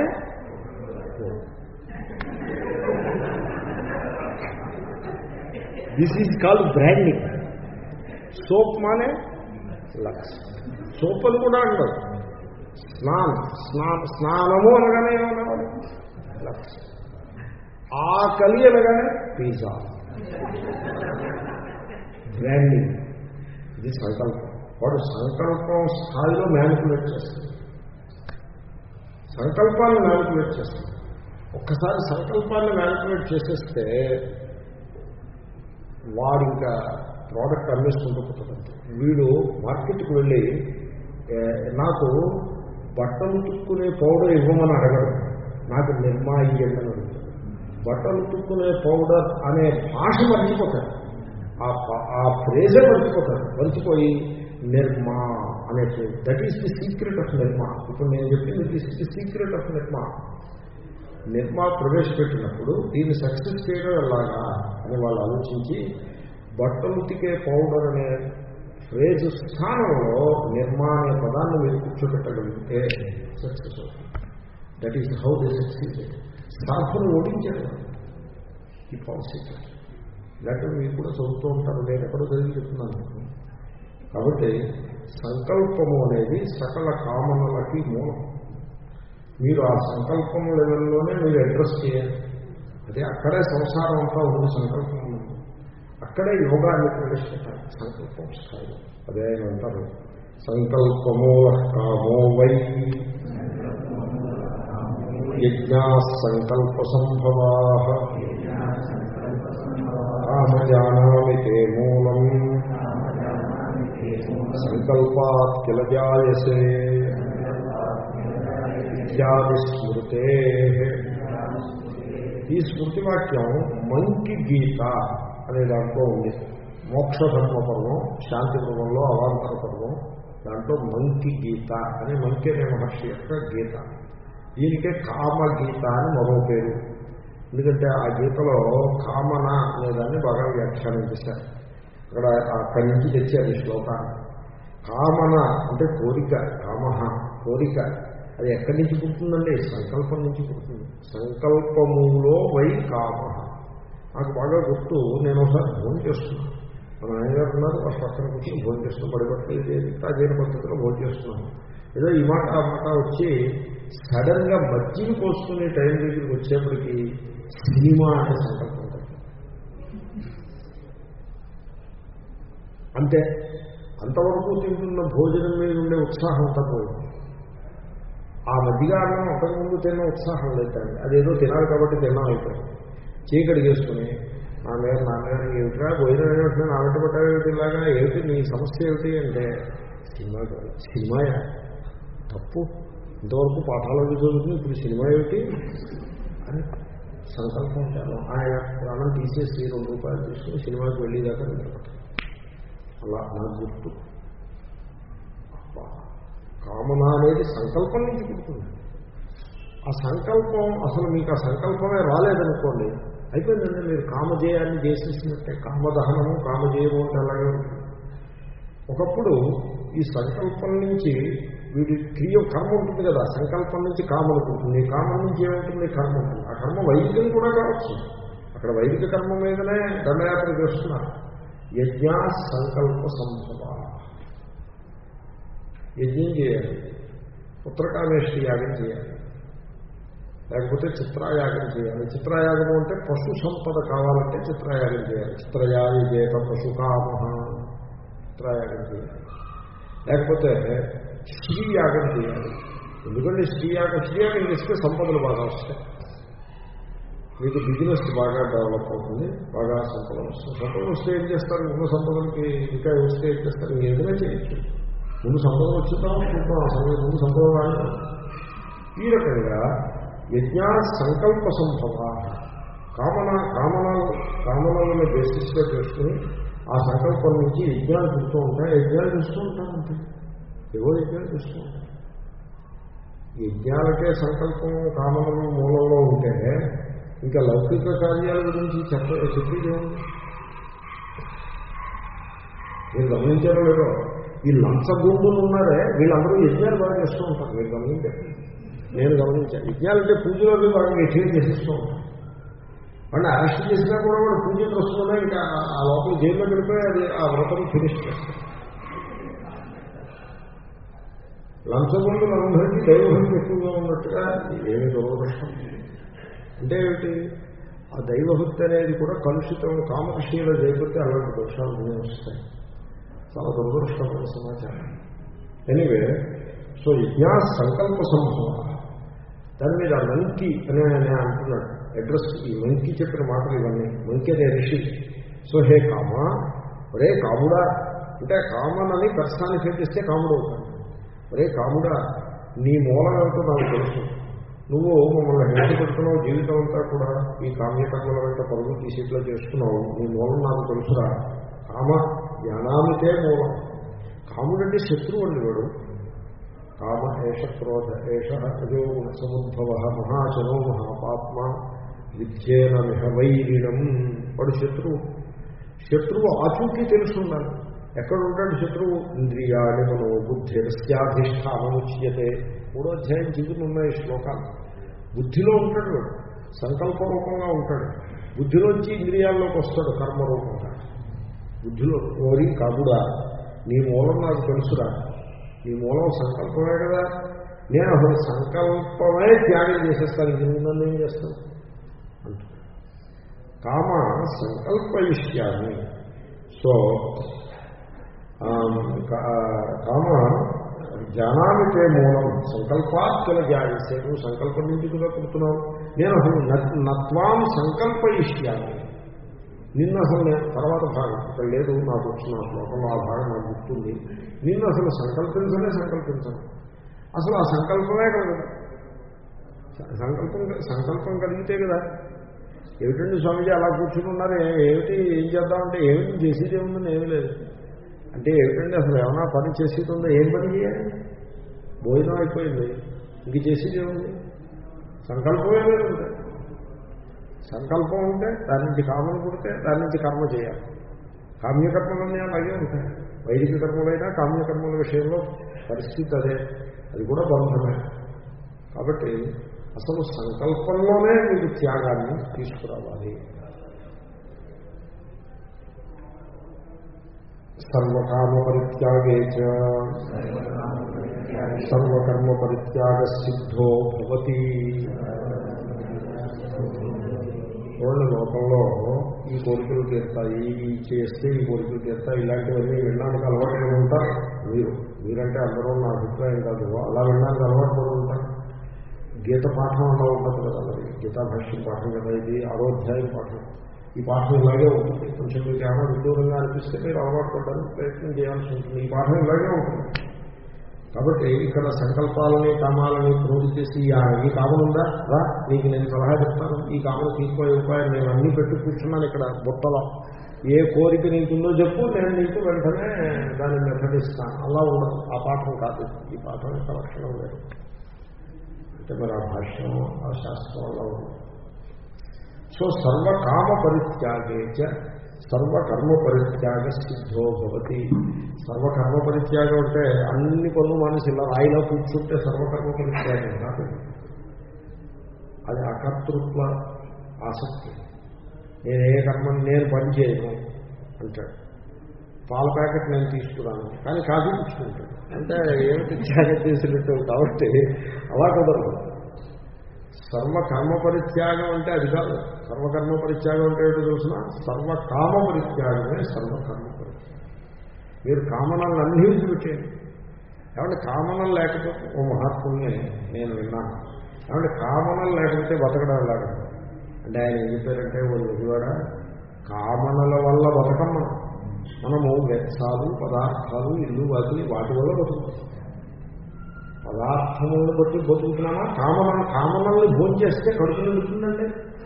this is called branding soap మానే లక్స్ సోప్ అని కూడా అంటారు స్నానం స్నా స్నానము అనగానే ఏమన్నా లక్స్ ఆకలి అనగానే పిజ్జా బ్రాండింగ్ ఇది సంకల్పం వాడు సంకల్పం స్థాయిలో మ్యానిపులేట్ చేస్తాడు సంకల్పాన్ని మ్యానిపులేట్ చేస్తాడు ఒక్కసారి సంకల్పాన్ని మ్యానిపులేట్ చేసేస్తే వాడు ఇంకా ప్రోడక్ట్ అమ్మేసుకుంటూ పోతుంది వీడు మార్కెట్కి వెళ్ళి ఏ, నాకు బట్టలు తుక్కునే పౌడర్ ఇవ్వమని అడగడు నాకు నిర్మా ఇయ్యండి అని అడుగుతాడు బట్టలు తుక్కునే పౌడర్ అనే భాష మర్చిపోతాడు ఆ ప- ఆ ఫ్రేజే మర్చిపోతాడు మర్చిపోయి నిర్మా అనే that is the secret of Nirma ఇప్పుడు నేను చెప్పింది this the secret of Nirma Nirma ప్రవేశపెట్టినప్పుడు దీన్ని సక్సెస్ చేయడం ఎలాగా అని వాళ్ళు ఆలోచించి బట్టలు ఉతికే పౌడర్ అనే ఫ్రేజ్ స్థానంలో నిర్మాణ అనే పదాన్ని మీరు కూర్చోబెట్టగలిగితే సక్సెస్ అవుతుంది that is how the success స్టాఫ్ను ఓడించారు ఈ పాలసీ లేకపోతే మీరు కూడా చదువుతూ ఉంటారు నేను ఎక్కడో చదివి చెప్తున్నాను మీకు. కాబట్టి సంకల్పము అనేది సకల కామనలకి మూలం మీరు ఆ సంకల్పం లెవెల్లోనే మీరు అడ్రస్ చేయాలి అదే అక్కడే సంసారం అంతా ఉంది సంకల్పం ఉంది అక్కడే యోగాన్ని ప్రవేశపెట్టాలి సంకల్పం స్థాయి అదే ఆయన అంటారు సంకల్పమూల కామో వై యజ్ఞా సంకల్ప సంభవా కామజానామి తే మూలం సంకల్పాత్ కిల జాయసే ఇత్యాది స్మృతే ఈ స్మృతి వాక్యం మంకి గీత అనే దాంట్లో ఉంది మోక్ష ధర్మ పర్వం శాంతి పర్వంలో అవాంతర పర్వం దాంట్లో మంకి గీత అనే మంకి అనే మహర్షి యొక్క గీత దీనికే కామ గీత అని మరో పేరు ఎందుకంటే ఆ గీతలో కామన అనేదాన్ని బాగా వ్యాఖ్యానం చేశారు అక్కడ అక్కడి నుంచి తెచ్చారు ఈ శ్లోకాన్ని కామన అంటే కోరిక కామ కోరిక అది ఎక్కడి నుంచి పుడుతుందండి సంకల్పం నుంచి పుడుతుంది సంకల్పములో వై కామ నాకు బాగా గుర్తు నేను ఒకసారి భోజనం చేస్తున్నాను మా నాన్నగారు ఉన్నారు ఆ పక్కన కూర్చొని భోజనం చేస్తున్నాం పడిపట్టలేదు ప్రాచీన పద్ధతిలో భోజనం చేస్తున్నాను ఏదో ఈ మాట ఆ మాట వచ్చి సడన్ గా మజ్జిగ పోసుకునే టైం దగ్గరికి వచ్చేప్పటికి సినిమా అనే సంకల్పం కలిగింది. అంతే అంతవరకు తింటున్న భోజనం మీద ఉండే ఉత్సాహం అంతా పోయింది ఆ మధ్యగా అన్నం అంతకుముందు తిన్న ఉత్సాహం లేదండి అదేదో తినాలి కాబట్టి తిన్నాం అయిపోయింది చీకటి చేసుకుని నా మీద నా మీద ఏమిట్రా భోజనం ఏమిటి నా వెంట పట్టావేమిటి ఇలాగా ఏమిటి నీ సమస్య ఏమిటి అంటే సినిమా కాదు సినిమాయా తప్పు ఇంతవరకు పాఠాలు చదువుతుంది ఇప్పుడు సినిమా ఏమిటి అని సంకల్పం ఉంటాను ఆయన ప్రాణం తీసేసి రెండు రూపాయలు తీసుకుని సినిమాకి వెళ్ళేదాకా నిలబడ్డాను. అలా నా గుర్తు అబ్బా, కామన అనేది సంకల్పం నుంచి పుడుతుంది ఆ సంకల్పం అసలు మీకు ఆ సంకల్పమే రాలేదనుకోండి అయిపోయిందండి మీరు కామజేయాన్ని చేసేసినట్టే కామదహనము కామజేయము అంటే అలాగే ఉంటుంది ఒకప్పుడు ఈ సంకల్పం నుంచి వీడి క్రియ కర్మ ఉంటుంది కదా సంకల్పం నుంచి కామం ఉంటుంది కామం నుంచి ఏముంటుంది కర్మ ఉంటుంది ఆ కర్మ వైదికం కూడా కావచ్చు అక్కడ వైదిక కర్మ మీదనే దండయాత్ర చేస్తున్నారు యజ్ఞ సంకల్ప సంభవ యజ్ఞం చేయాలి ఉత్తరకామేష్టి యాగం చేయాలి లేకపోతే చిత్రాయాగం చేయాలి చిత్రాయాగం అంటే పశు సంపద కావాలంటే చిత్రాయాగం చేయాలి చిత్రయాగేత పశుకామ చిత్రాయాగం చేయాలి లేకపోతే శ్రీయాగం చేయాలి ఎందుకంటే శ్రీయాగం శ్రీయాగం చేస్తే సంపదలు బాగా వస్తాయి మీకు బిజినెస్ బాగా డెవలప్ అవుతుంది బాగా సంపదలు వస్తాయి సంపదలు వస్తే ఏం చేస్తారు ఉన్న సంపదలకి ఇంకా వస్తే ఏం చేస్తారు ఏదైనా చేయొచ్చు ముందు సంపద వచ్చిద్దాం చూద్దాం ఆ సమయం ముందు సంపద రాదు ఈ రకంగా యజ్ఞా సంకల్ప సంభవ కామన కామనలు కామనలను బేసిస్గా చేసుకుని ఆ సంకల్పం నుంచి యజ్ఞాలు చూస్తూ ఉంటాయి యజ్ఞాలు చూస్తూ ఉంటాం అంతే ఏవో యజ్ఞాలు చూస్తూ ఉంటాం యజ్ఞాలకే సంకల్పం కామనలు మూలంలో ఉంటే ఇంకా లౌకిక కార్యాల గురించి చెప్ప చెప్పేది మీరు గమనించారో లేదో ఈ లంచగొండులు ఉన్నారే వీళ్ళందరూ యజ్ఞాలు బాగా చేస్తూ ఉంటారు మీరు గమనించారు నేను గమనించాను యజ్ఞాలంటే పూజలోకి బాగా యజ్ఞం చేసేస్తూ ఉంటాను వాడిని అరెస్ట్ చేసినా కూడా వాడు పూజలు వస్తుందా ఇంకా ఆ లోపల జైల్లో గడిపోయి అది ఆ వ్రతం ఫినిష్ చేస్తాడు లంచగొండులు అందరికీ దైవభక్తి ఎక్కువగా ఉన్నట్టుగా ఏమి దురదృష్టం అంటే ఏమిటి ఆ దైవభక్తి అనేది కూడా కలుషితం కామకృష్ణలో చేయకపోతే అలాంటి దోషాలు కొన్ని వస్తాయి చాలా దురదృష్టమైన సమాచారం ఎనివే సో యజ్ఞా సంకల్ప సంభవ దాని మీద మంకి అనే ఆయన అంటున్నాడు అడ్రస్ ఈ మంకి చెప్పిన మాటలు ఇవన్నీ మంకి అనే ఋషి సో హే కామ ఒరే కాముడా అంటే కామనని పర్సనాలిఫై చేస్తే కాముడు అవుతాడు ఒరే కాముడా నీ మూలం ఏమిటో నాకు తెలుసు నువ్వు మమ్మల్ని హింస పెడుతున్నావు జీవితం అంతా కూడా ఈ కామ్యకర్మల వెంట పరుగులు తీసేట్లా చేస్తున్నావు నీ మూలం నాకు తెలుసురా కామ జ్ఞానామితే మూలం కాముడంటే శత్రువు అండి వాడు కామ ఏష క్రోధ ఏష అజోగుణ సముద్భవ మహాచనో మహాపాత్మ విద్యేన మిహ వైరిణం వాడు శత్రువు శత్రువు ఆచూకీ తెలుసుండాలి ఎక్కడ ఉంటాడు శత్రువు ఇంద్రియాడి మనో బుద్ధిరస్యాధిష్టానముచ్యతే మూడో అధ్యాయం చిగురు ఉన్నాయి శ్లోకాలు బుద్ధిలో ఉంటాడు వాడు సంకల్ప రూపంగా ఉంటాడు బుద్ధిలోంచి ఇంద్రియాల్లోకి వస్తాడు కర్మరూపంగా బుద్ధిలో ఓరి కాదుడా నీ మూలం నాకు తెలుసురా నీ మూలం సంకల్పమే కదా నేను అసలు సంకల్పమే త్యాగం చేసేస్తాను ఇది నన్ను ఏం చేస్తాను అంటున్నాడు కామ సంకల్ప విషయాన్ని సో కామ జ్ఞానానికే మూలం సంకల్పాత్తుల జాయిసే నువ్వు సంకల్పం నుంచి కూడా పుడుతున్నావు నేను అసలు నత్వాం సంకల్పయిష్యాన్ని నిన్న అసలు నేను తర్వాత భాగం ఇక్కడ లేదు నాకు వచ్చిన శ్లోకంలో ఆ భాగం నాకు గుర్తుంది నిన్ను అసలు సంకల్పించలే సంకల్పించను అసలు ఆ సంకల్పమే కలగదు సంకల్పం సంకల్పం కలిగితే కదా ఏమిటండి స్వామిజీ అలా కూర్చుని ఉన్నారు ఏమిటి ఏం చేద్దామంటే ఏమిటి చేసేది ఏముందని ఏమీ లేదు అంటే ఏమిటండి అసలు ఏమైనా పని చేసేది ఉందో ఏం పని చేయాలి భోజనం అయిపోయింది ఇంక చేసేది ఏముంది సంకల్పమే లేదు ఉంటే సంకల్పం ఉంటే దాని నుంచి కామం పుడితే దాని నుంచి కర్మ చేయాలి కామ్యకర్మలన్నీ అలాగే ఉంటాయి వైదిక కర్మలైనా కామ్యకర్మల విషయంలో పరిస్థితి అదే అది కూడా బంధమే కాబట్టి అసలు సంకల్పంలోనే మీరు త్యాగాన్ని తీసుకురావాలి సర్వకామ పరిత్యాగే సర్వకర్మ పరిత్యాగ సిద్ధో భవతి చూడండి లోకంలో ఈ కోరికలు తీరుతాయి ఈ చేస్తే ఈ కోరికలు తీరుతాయి ఇలాంటివన్నీ వినడానికి అలవాటు పడి ఉంటారు మీరు మీరంటే అందరూ నా అభిప్రాయం కాదు అలా వినడానికి అలవాటు పడి ఉంటారు గీత పాఠం అలా ఉంటుంది కదా మరి గీతా భాష్యం పాఠం కదా ఇది ఆరోధ్యాయం పాఠం ఈ పాఠం ఇలాగే ఉంటుంది కొంచెం మీకు ఏమైనా విదూరంగా అనిపిస్తే మీరు అలవాటు పడడానికి ప్రయత్నం చేయాల్సి ఉంటుంది ఈ పాఠం ఇలాగే ఉంటుంది కాబట్టి ఇక్కడ సంకల్పాలని కామాలని ప్రోధి చేసి ఈ కామం ఉందా రా నీకు నేను సలహా చెప్తాను ఈ కామను తీసుకోయే ఉపాయం నేను అన్ని పెట్టి కూర్చున్నాను ఇక్కడ బుట్టలో ఏ కోరిక నీకుందో చెప్పు నేను నీకు వెంటనే దాన్ని మెథడిస్తాను అలా ఉండదు ఆ పాఠం కాదు ఈ పాఠం యొక్క లక్షణం లేదు అంటే మరి ఆ భాష్యం ఆ శాస్త్రం అలా ఉంది సో సర్వకామ పరిత్యాగే సర్వకర్మ పరిత్యాగ సిద్ధో భవతి సర్వకర్మ పరిత్యాగం అంటే అన్ని పనులు మనిషి ఇలా రాయిలో కూర్చుంటే సర్వకర్మ పరిత్యాగం కాదు అది అకర్తృత్వ ఆసక్తి నేను ఏ కర్మ నేను పని చేయను అంటాడు పాల ప్యాకెట్ నేను తీసుకున్నాను కానీ కాఫీ తీసుకుంటాడు అంటే ఏమిటి త్యాగం చేసినట్టు కాబట్టి అలా కుదరదు సర్వకర్మ పరిత్యాగం అంటే అది కాదు సర్వకర్మ పరిత్యాగం అంటే ఏంటో తెలుసిన సర్వకామ పరిత్యాగమే సర్వకర్మ పరిత్యాగం మీరు కామనలు అన్నీ విడిచిపెట్టేయండి ఏమంటే కామనలు లేకపోతే ఓ మహాత్ముల్ని నేను విన్నాను ఏమంటే కామనలు లేకపోతే బతకడం ఎలాగా అంటే ఆయన ఏం చెప్పారంటే వాళ్ళు ఎదువాడ కామనల వల్ల బతకం మనం మనము వ్యర్థాలు పదార్థాలు ఇల్లు వాటి వాటి వల్ల బతుకుతాం పదార్థములను బట్టి బతుకుతున్నామా కామన కామనల్ని భోంచేస్తే కడుపు నిండుతుందండి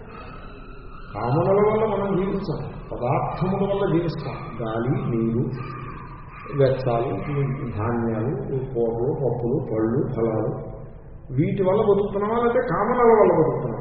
కామనల వల్ల మనం జీవిస్తాం పదార్థముల వల్ల జీవిస్తాం గాలి నీరు వ్యర్థాలు ధాన్యాలు కూరలు పప్పులు పళ్ళు ఫలాలు వీటి వల్ల బతుకుతున్నామా లేకపోతే కామనల వల్ల బతుకుతున్నామా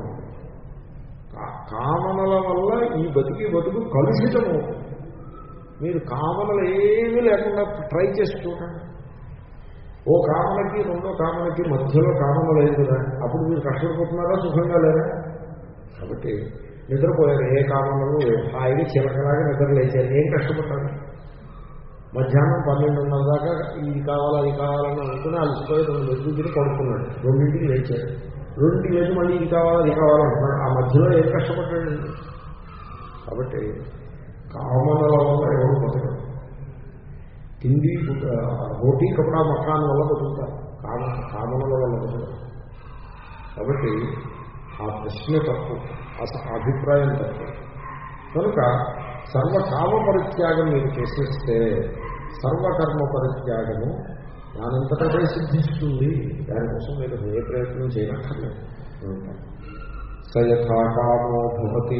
కామనల వల్ల ఈ బతికి బతుకు కలుషితము మీరు కామనలు ఏమీ లేకుండా ట్రై చేసి చూడండి ఓ కామనకి రెండో కామనకి మధ్యలో కామన లేదు కదా అప్పుడు మీరు కష్టపడిపోతున్నారా సుఖంగా లేదా కాబట్టి నిద్రపోయారు ఏ కామనలు హాయిగా చిలకలాగా నిద్ర లేచారు ఏం కష్టపడ్డారు మధ్యాహ్నం పన్నెండున్నర దాకా ఇది కావాలా అది కావాలని అనుకుని అలసిపోయి రెండు రెండింటికి పడుకున్నాడు రెండింటికి లేచాడు రెండింటికి లేచి మళ్ళీ ఇది కావాలా అది కావాలంటున్నాడు ఆ మధ్యలో ఏం కష్టపడ్డాడండి కాబట్టి కామనల వల్ల ఎవరు బతకడు తిండి రోటీ కపడా మకాన్ వల్ల బతుకుతారు కామ కామనల వల్ల బతుకుతారు కాబట్టి ఆ ప్రశ్న తప్పు ఆ అభిప్రాయం తప్పు కనుక సర్వకామ పరిత్యాగం మీరు చేసేస్తే సర్వకర్మ పరిత్యాగము దానంతటదే సిద్ధిస్తుంది దానికోసం మీరు ఏ ప్రయత్నం చేయనక్కర్లేదు సయథాకామో భవతి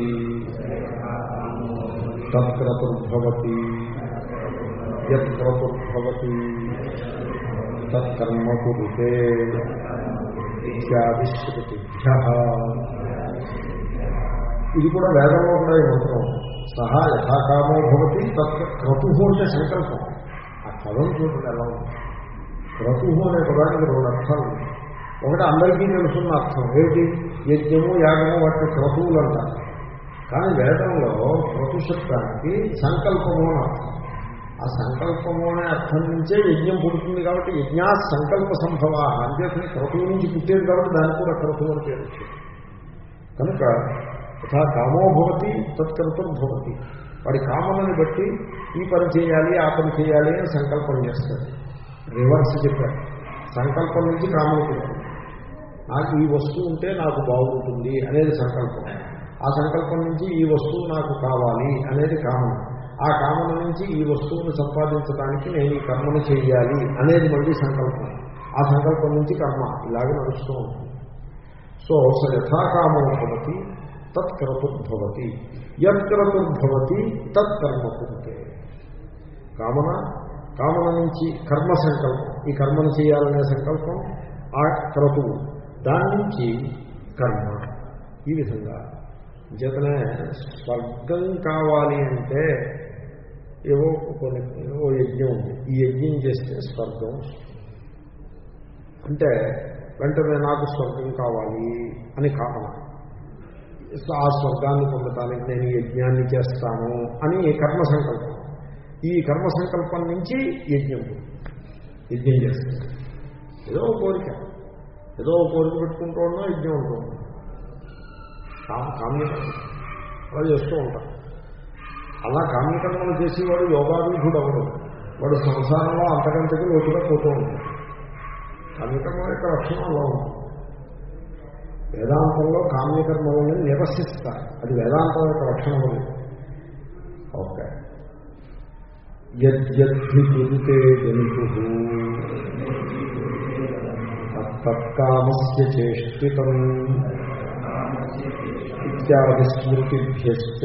తత్క్రతుర్భవతి యత్క్రతుర్భవతి తత్కర్మ కురుతే ఇత్యాది శృతిభ్య ఇది కూడా వేదంలో కూడా ఈ మంత్రం సహా యథాకామో భవతి తత్ క్రతు అంటే సంకల్పం ఆ పదం చూడండి ఎలా ఉంది క్రతు అనే పదానికి రెండు అర్థాలు ఉన్నాయి. ఒకటి అందరికీ తెలుసున్న అర్థం ఏమిటి యజ్ఞము యాగము వాటిని క్రతువులు అంటారు కానీ వేదంలో క్రతు శబ్దానికి సంకల్పము అని అర్థం ఆ సంకల్పము అనే అర్థం నుంచే యజ్ఞం పుడుతుంది కాబట్టి యజ్ఞా సంకల్ప సంభవ అంచేతనే క్రతువు నుంచి పుట్టేది కాబట్టి దానికి కూడా క్రతువు అని పేరు వచ్చింది కనుక యథా కామో భవతి తత్కర్తుర్భవతి వాడి కామనని బట్టి ఈ పని చేయాలి ఆ పని చేయాలి అని సంకల్పం చేస్తాడు రివర్స్ చెప్పాడు సంకల్పం నుంచి కామన పుడుతుంది నాకు ఈ వస్తువు ఉంటే నాకు బాగుంటుంది అనేది సంకల్పం ఆ సంకల్పం నుంచి ఈ వస్తువు నాకు కావాలి అనేది కామన ఆ కామన నుంచి ఈ వస్తువును సంపాదించడానికి నేను ఈ కర్మను చేయాలి అనేది మళ్ళీ సంకల్పం ఆ సంకల్పం నుంచి కర్మ ఇలాగే నడుస్తూ ఉంటుంది సో స యథాకామో భవతి తత్క్రతుర్భవతి యత్క్రతుర్భవతి తత్కర్మ పురితే కామన కామన నుంచి కర్మ సంకల్పం ఈ కర్మను చేయాలనే సంకల్పం ఆ క్రతువు దాని నుంచి కర్మ ఈ విధంగా చేతనే స్వర్గం కావాలి అంటే ఏవో కొన్ని ఏవో యజ్ఞం ఉంది ఈ యజ్ఞం చేస్తే స్వర్గం వస్తుంది. అంటే వెంటనే నాకు స్వర్గం కావాలి అని కామన ఆ స్వర్గాన్ని పొందటానికి నేను ఈ యజ్ఞాన్ని చేస్తాను అని కర్మ సంకల్పం ఈ కర్మ సంకల్పం నుంచి యజ్ఞం యజ్ఞం చేస్తాను ఏదో ఒక కోరిక ఏదో ఒక కోరిక పెట్టుకుంటూ ఉన్నా యజ్ఞం ఉంటూ ఉన్నాం కామ్యకర్మ అలా చేస్తూ ఉంటాం అలా కామ్యకర్మలు చేసేవాడు యోగారూఢుడు అవడు వాడు సంసారంలో అంతకంతకి లోతుగా పోతూ ఉంటాడు కామ్యకర్మ యొక్క లక్షణం అలా ఉంటుంది వేదాంతంలో కామ్యకర్మలను నిరసిస్తారు అది వేదాంతం యొక్క లక్షణం అది ఓకే యద్యద్ధి కురుతే జంతు తత్కామస్య చేష్టితం ఇత్యాది స్మృతిభ్యశ్చ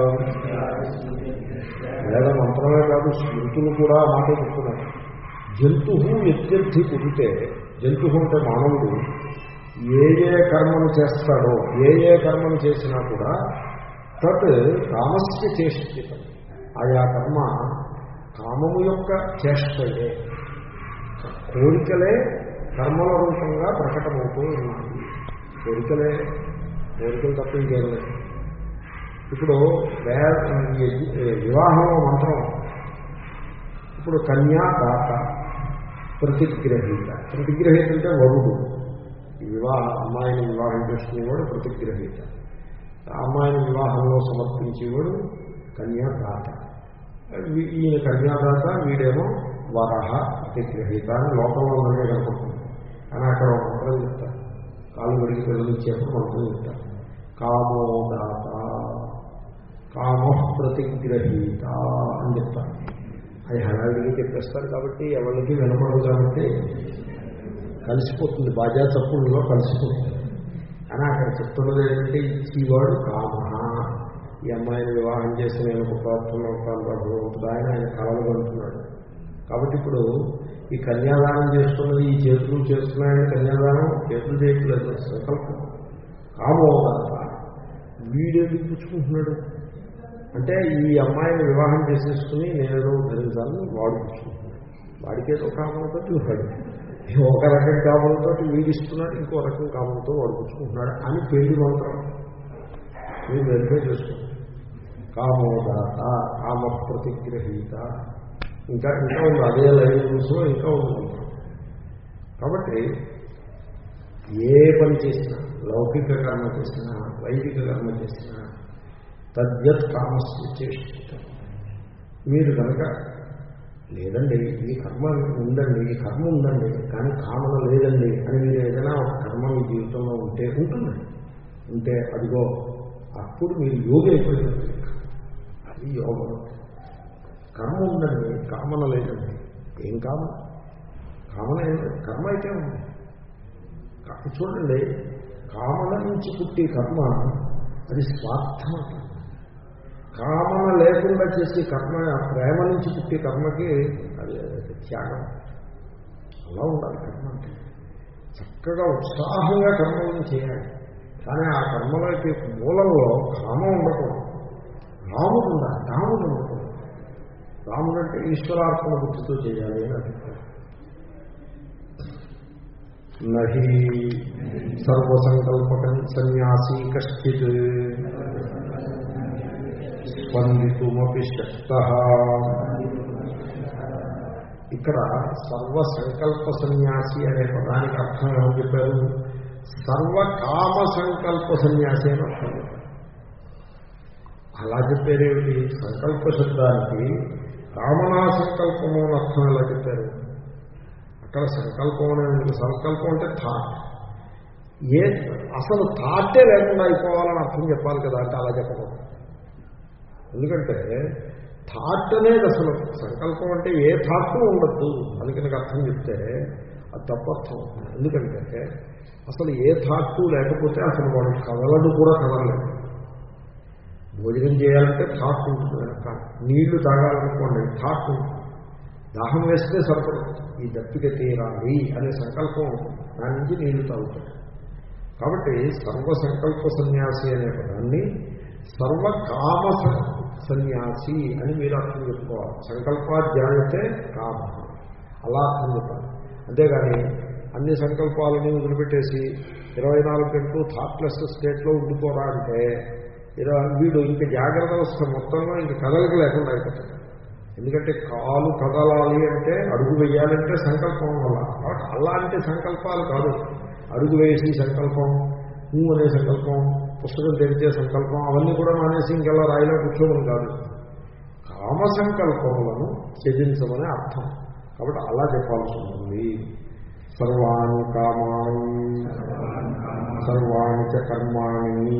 వేద మంత్రమే కాదు స్మృతులు కూడా ఆ మాట చెప్తున్నాయి జంతు యద్యర్థి కుదితే జంతు అంటే మానవుడు ఏ ఏ కర్మను చేస్తాడో ఏ ఏ కర్మను చేసినా కూడా తత్ కామస్య చేష్టితం ఆయా కర్మ కామము యొక్క చేష్టలే కోరికలే కర్మల రూపంగా ప్రకటమవుతూ ఉన్నాయి కోరికలే కోరికలు తప్ప ఇంకేం లేదు ఇప్పుడు వివాహంలో మంత్రం ఇప్పుడు కన్యా దాత ప్రతిగ్రహీత ప్రతిగ్రహీత అంటే వరుడు ఈ వివాహ అమ్మాయిని వివాహం చేసుకునేవాడు ప్రతిగ్రహీత అమ్మాయిని వివాహంలో సమర్పించేవాడు కన్యాదాత ఈయన కన్యాదాత వీడేమో వరహ ప్రతిగ్రహీత అని లోకంలో మనమే కనపడుతుంది కానీ అక్కడ ఒక మంత్రం చెప్తారు కాలు గడికి పిల్లలు ఇచ్చేప్పుడు మంత్రం చెప్తారు కామోదాత కామ ప్రతిగ్రహీత అని చెప్తారు అది హడావిడిగా చెప్పేస్తారు కాబట్టి ఎవరికి వినపడదు కాబట్టి కలిసిపోతుంది బాజా తప్పుల్లో కలిసిపోతుంది కానీ అక్కడ చెప్తున్నది ఏంటంటే ఇచ్చేవాడు కామ ఈ అమ్మాయిని వివాహం చేసి నేను ఒక ప్రార్థన భగవంతుడు ఆయన ఆయన కలలు కంటున్నాడు కాబట్టి ఇప్పుడు ఈ కన్యాదానం చేస్తున్నది ఈ చేతులు చేస్తున్నాయని కన్యాదానం చేతులు చేయట్లేదు సంకల్పం కామోదాత వీడేందుకు పుచ్చుకుంటున్నాడు అంటే ఈ అమ్మాయిని వివాహం చేసేసుకుని నేనేదో ధరించాలని వాడు పుచ్చుకుంటున్నాడు వాడికేదో కామలతో వాడు ఒక రకం కామలతో వీడిస్తున్నాడు ఇంకో రకం కామలతో వాడు పుచ్చుకుంటున్నాడు అని పెళ్లి మంత్రం మీరు వెరిఫై చేసుకోండి కామోదాత కామ ప్రతిగ్రహీత ఇంకా ఇంకా ఉంది అదే లైన్ రూల్స్లో ఇంకా ఉంది మంత్రం కాబట్టి ఏ పని చేసినా లౌకిక కర్మ చేసినా వైదిక కర్మ చేసినా తద్యత్ కామస్య చేష్ట మీరు కనుక లేదండి ఈ కర్మ ఉందండి ఈ కర్మ ఉందండి కానీ కామన లేదండి అని మీరు ఏదైనా ఒక కర్మ మీ జీవితంలో ఉంటే ఉంటుంది ఉంటే అదిగో అప్పుడు మీరు యోగి అయిపోయినట్టు అది యోగం కర్మ ఉందండి కామన లేదండి ఏం కామన కామన ఏం లేదు కర్మ అయితే ఉంది చూడండి కామన నుంచి పుట్టి కర్మ అది స్వార్థం కామన లేకుండా చేసే కర్మ ప్రేమ నుంచి పుట్టే కర్మకి అది త్యాగం అలా ఉండాలి కర్మ అంటే చక్కగా ఉత్సాహంగా కర్మలను చేయాలి కానీ ఆ కర్మలకి మూలంలో కామం ఉండకూడదు రాముడు ఉండాలి రాముడు ఉండకూడదు రాముడు అంటే ఈశ్వరార్పణ బుద్ధితో చేయాలి అని అభిప్రాయం నహి సర్వసంకల్పకం సన్యాసి కశ్చిత్ స్పందితుమపి శక్త ఇక్కడ సర్వసంకల్ప సన్యాసి అనే పదానికి అర్థం ఏమని చెప్పారు సర్వకామ సంకల్ప సన్యాసి అని అర్థం చెప్పారు అలా చెప్పారేమిటి సంకల్ప శబ్దానికి కామనా సంకల్పము అని అర్థం ఎలా చెప్పారు అక్కడ సంకల్పం అనేది సంకల్పం అంటే థాట్ ఏ అసలు థాటే లేకుండా అయిపోవాలని అర్థం చెప్పాలి కదా అంటే అలా చెప్పకూడదు ఎందుకంటే థాట్ అనేది అసలు సంకల్పం అంటే ఏ థాట్ ఉండద్దు అని కనుక అర్థం చెప్తే అది తప్పర్థం ఎందుకంటే అసలు ఏ థాట్ లేకపోతే అసలు వాడు కదలడు కూడా కదలలేదు భోజనం చేయాలంటే థాట్ ఉంటుంది వెనక నీళ్లు తాగాలనుకోండి థాట్ ఉంటుంది దాహం వేస్తే సరిపడదు ఈ దప్పిక తీరాలి అనే సంకల్పం ఉంటుంది దాని నుంచి నీళ్లు తాగుతాడు కాబట్టి సర్వ సంకల్ప సన్యాసి అనే పదాన్ని సర్వకామ సన్యాసి అని మీరు అర్థం చెప్పుకోవాలి సంకల్పాధ్యాయతే కామ అలా అర్థం చెప్పాలి అంతేగాని అన్ని సంకల్పాలని వదిలిపెట్టేసి ఇరవై నాలుగు గంటలు థాట్లెస్ స్టేట్లో ఉండిపోరా అంటే ఇరవై వీడు ఇంకా జాగ్రత్త అవస్థ మొత్తంలో ఇంక కదలిక లేకుండా అయిపోతాడు ఎందుకంటే కాలు కదలాలి అంటే అడుగు వేయాలంటే సంకల్పం వల్ల కాబట్టి అలాంటి సంకల్పాలు కాదు అడుగు వేసి సంకల్పం నువ్వు అనే సంకల్పం పుస్తకం తెరిచే సంకల్పం అవన్నీ కూడా మానేసి ఇంకెలా రాయిలో కూర్చోమని కాదు కామ సంకల్పములను త్యజించమని అర్థం కాబట్టి అలా చెప్పాల్సి ఉంటుంది సర్వాణి కామాన్ సర్వాణి చ కర్మాణి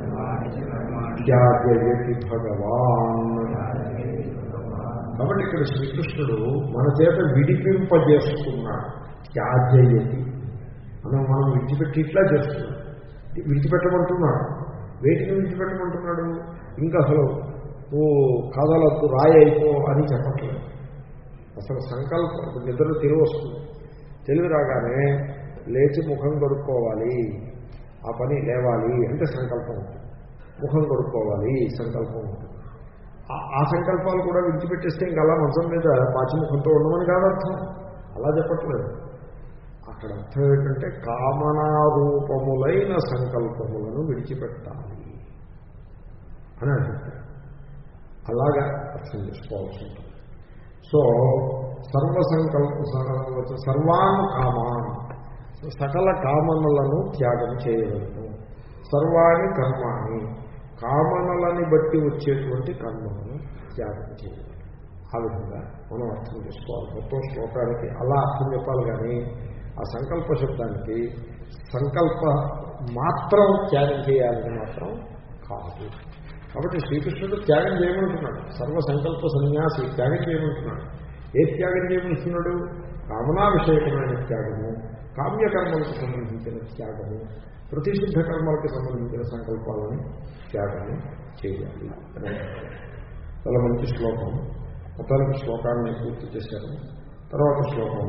త్యాగయతి భగవాన్ కాబట్టి ఇక్కడ శ్రీకృష్ణుడు మన చేత విడిపింపజేస్తున్నాడు త్యాజయతి మనం మనం విడిచిపెట్టి ఇట్లా చేస్తున్నాడు విడిచిపెట్టమంటున్నాడు వేటిని విడిచిపెట్టమంటున్నాడు ఇంకా అసలు ఓ కథలకు రాయి అయిపో అని చెప్పట్లేదు అసలు సంకల్పం ఇప్పుడు నిద్ర తెలివి వస్తుంది తెలివి రాగానే లేచి ముఖం కడుక్కోవాలి ఆ పని లేవాలి అంటే సంకల్పం ఉంటుంది ముఖం కడుక్కోవాలి సంకల్పం ఉంటుంది ఆ సంకల్పాలు కూడా విడిచిపెట్టేస్తే ఇంకా అలా మంచం మీద పాచిముఖంతో ఉండమని కాదు అర్థం అలా చెప్పట్లేదు అక్కడ అర్థం ఏంటంటే కామనారూపములైన సంకల్పములను విడిచిపెట్టాలి అని అభిప్రాయం అలాగా అర్థం చేసుకోవాల్సి ఉంటుంది సో సర్వ సంకల్ప సర్వాన్ కామాన్ సకల కామనలను త్యాగం చేయవలను సర్వాణి కర్మాణి కామనలని బట్టి వచ్చేటువంటి కర్మలను త్యాగం చేయాలి ఆ విధంగా మనం అర్థం చేసుకోవాలి మొత్తం శ్లోకానికి అలా అర్థం చెప్పాలి కానీ ఆ సంకల్ప శబ్దానికి సంకల్ప మాత్రం త్యాగం చేయాలని మాత్రం కాదు కాబట్టి శ్రీకృష్ణుడు త్యాగం చేయమంటున్నాడు సర్వ సంకల్ప సన్యాసి త్యాగం చేయమంటున్నాడు ఏ త్యాగం చేయమంటున్నాడు కామనా విషయకమైన త్యాగము కామ్యకర్మలకు సంబంధించిన త్యాగము ప్రతిషిద్ధ కర్మలకు సంబంధించిన సంకల్పాలను త్యాగము చేయాలి అని చాలా మంచి శ్లోకం మొత్తానికి శ్లోకాన్ని పూర్తి చేశారు తర్వాత శ్లోకం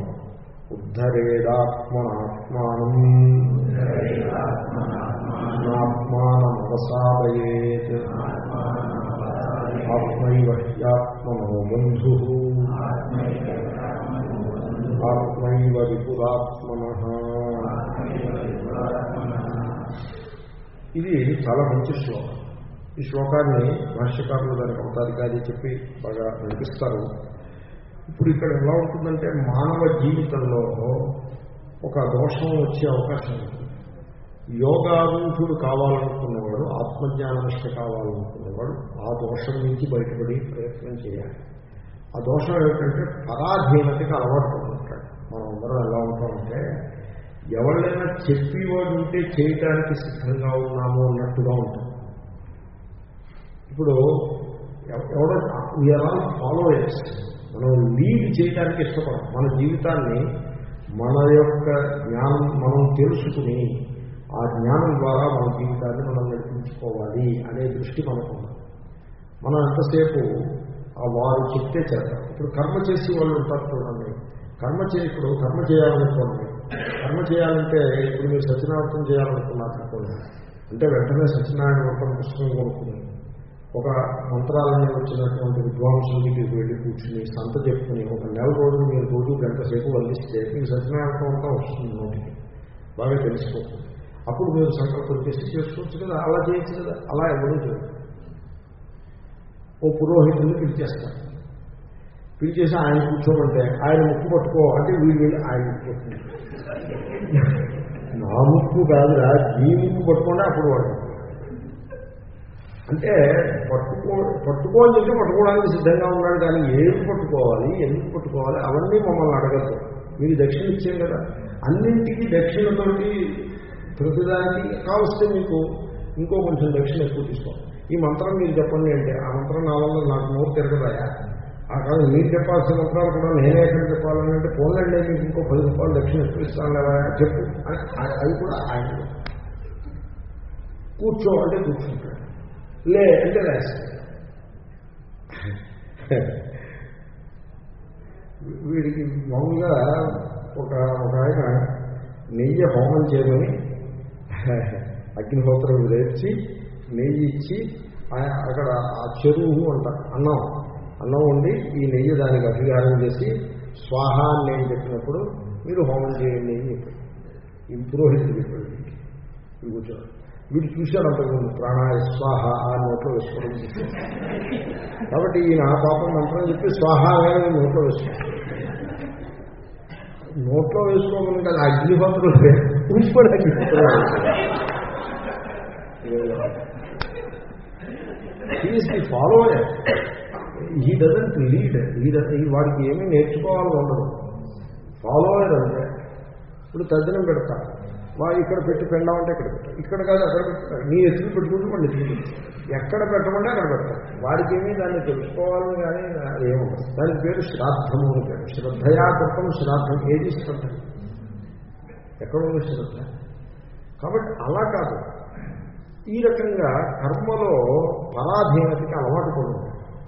ఉద్ధరేడాత్మనాత్మానం ఆత్మానమవసాదయేత్ ఆత్మైవ హ్యాత్మనో బంధు ఆత్మైవ విపురాత్మన ఇది చాలా మంచి శ్లోకం ఈ శ్లోకాన్ని భాష్యకారులు దానికి అవతారికాది చెప్పి బాగా నడిపిస్తారు ఇప్పుడు ఇక్కడ ఎలా ఉంటుందంటే మానవ జీవితంలో ఒక దోషం వచ్చే అవకాశం ఉంది యోగారూఢుడు కావాలనుకున్నవాడు ఆత్మజ్ఞాననిష్ట కావాలనుకున్నవాడు ఆ దోషం నుంచి బయటపడి ప్రయత్నం చేయాలి ఆ దోషం ఏమిటంటే పరాధీనతకి అలవాటు పడుతుంటాడు మనం అందరం ఎలా ఉంటామంటే ఎవరైనా చెప్పేవాడు ఉంటే చేయటానికి సిద్ధంగా ఉన్నాము అన్నట్టుగా ఉంటాం ఇప్పుడు ఎవడో వీఆర్ ఆల్ ఫాలోయర్స్ మనం లీడ్ చేయడానికి ఇష్టపడం మన జీవితాన్ని మన యొక్క జ్ఞానం మనం తెలుసుకుని ఆ జ్ఞానం ద్వారా మన జీవితాన్ని మనం నడిపించుకోవాలి అనే దృష్టి మనకు మనం ఎంతసేపు ఆ వారు చెప్తే చేద్దాం ఇప్పుడు కర్మ చేసి వాళ్ళు ఉంటారు చూడండి కర్మ చే ఇప్పుడు కర్మ చేయాలనుకోండి కర్మ చేయాలంటే ఇప్పుడు మీరు సత్యనారాయణ చేయాలనుకున్నారు అనుకోండి అంటే వెంటనే సత్యనారాయణ వ్రతం పుస్తకం కొనుక్కుని ఒక మంత్రాలని వచ్చినటువంటి విద్వాంసుల దగ్గరికి వెళ్ళి కూర్చుని సంత చెప్పుకుని ఒక నెల రోజులు మీరు రోజు గంట సేపు వల్లిస్తే మీకు సత్యనారాయణ అంతా వస్తుంది నోటికి బాగా తెలిసిపోతుంది అప్పుడు మీరు సంకల్పం చేసి చేసుకోవచ్చు కదా అలా చేయొచ్చు కదా అలా ఎవరు చేయరు ఓ పురోహితుడిని పిలిచేస్తారు పిలిచేసి ఆయన కూర్చోమంటే ఆయన ముక్కు పట్టుకో అంటే వీళ్ళు వెళ్ళి ఆయన ముక్కు పట్టుకుంటారు నా ముక్కు కాదురా నీ ముక్కు పట్టుకుంటే అప్పుడు వాడు అంటే పట్టుకో పట్టుకో అని చెప్పి పట్టుకోవడానికి సిద్ధంగా ఉన్నాడు కానీ ఏం పట్టుకోవాలి ఎందుకు పట్టుకోవాలి అవన్నీ మమ్మల్ని అడగద్దు మీరు దక్షిణ ఇచ్చాం కదా అన్నింటికి దక్షిణతోటి ప్రతిదానికి కావస్తే మీకు ఇంకో కొంచెం దక్షిణ ఎక్కువ తీసుకో ఈ మంత్రం మీరు చెప్పండి అంటే ఆ మంత్రం నా వల్ల నాకు నోరు తిరగదాయా ఆ కాదు మీరు చెప్పాల్సిన మంత్రాలు కూడా నేనే ఎక్కడ చెప్పాలని అంటే పోలండి మీకు ఇంకో పది రూపాయలు దక్షిణ ఎక్కువ ఇస్తాను లేదా చెప్పు అని ఆ- అది కూడా ఆయన కూర్చో అంటే కూర్చుంటాడు లే అంటే లేస్తాడు వీడికి మామూలుగా ఒక ఒక ఆయన నెయ్యి హోమం చేయమని అగ్నిహోత్రం రేర్చి నెయ్యి ఇచ్చి ఆ- అక్కడ ఆ చెరువు అంట అన్నం అన్నం వండి ఈ నెయ్యి దానికి అభిగారం చేసి స్వాహ అని నేను చెప్పినప్పుడు మీరు హోమం చేయండి అని చెప్పాడు ఈ పురోహితుడు చెప్పాడు వీడికి. వీడు కూర్చోడు వీడు చూశాడు అంతకుముందు ప్రాణాయ స్వాహ ఆ నోట్లో వేసుకోవడం చూశాడు కాబట్టి ఈయన ఆ పాపం మంత్రం చెప్పి స్వాహ అనేది నోట్లో వేసుకోవాలి నోట్లో వేసుకోమని కదా అగ్నిహోత్రులు ఇప్పుడు అగ్నిహోత్రులు he is the follower he doesn't lead ఈ వాడికి ఏమీ నేర్చుకోవాలని ఉండదు ఫాలోయర్ అంటే ఇప్పుడు తద్దినం పెడతా వా ఇక్కడ పెట్టి పెండామంటే ఇక్కడ పెట్టారు ఇక్కడ కాదు అక్కడ పెట్టారు నీ ఎత్తులు పెట్టుకుంటూ వాళ్ళు ఎత్తులు పెడతారు ఎక్కడ పెట్టమంటే అక్కడ పెడతారు వాడికి ఏమీ దాన్ని తెలుసుకోవాలని కానీ ఏముండదు దానికి పేరు శ్రాద్ధము అని పేరు శ్రద్ధయా కృతం శ్రాద్ధం ఏది శ్రద్ధ ఎక్కడ ఉంది శ్రద్ధ కాబట్టి అలా కాదు ఈ రకంగా కర్మలో పరాధీనతకి అలవాటు పడుతుంది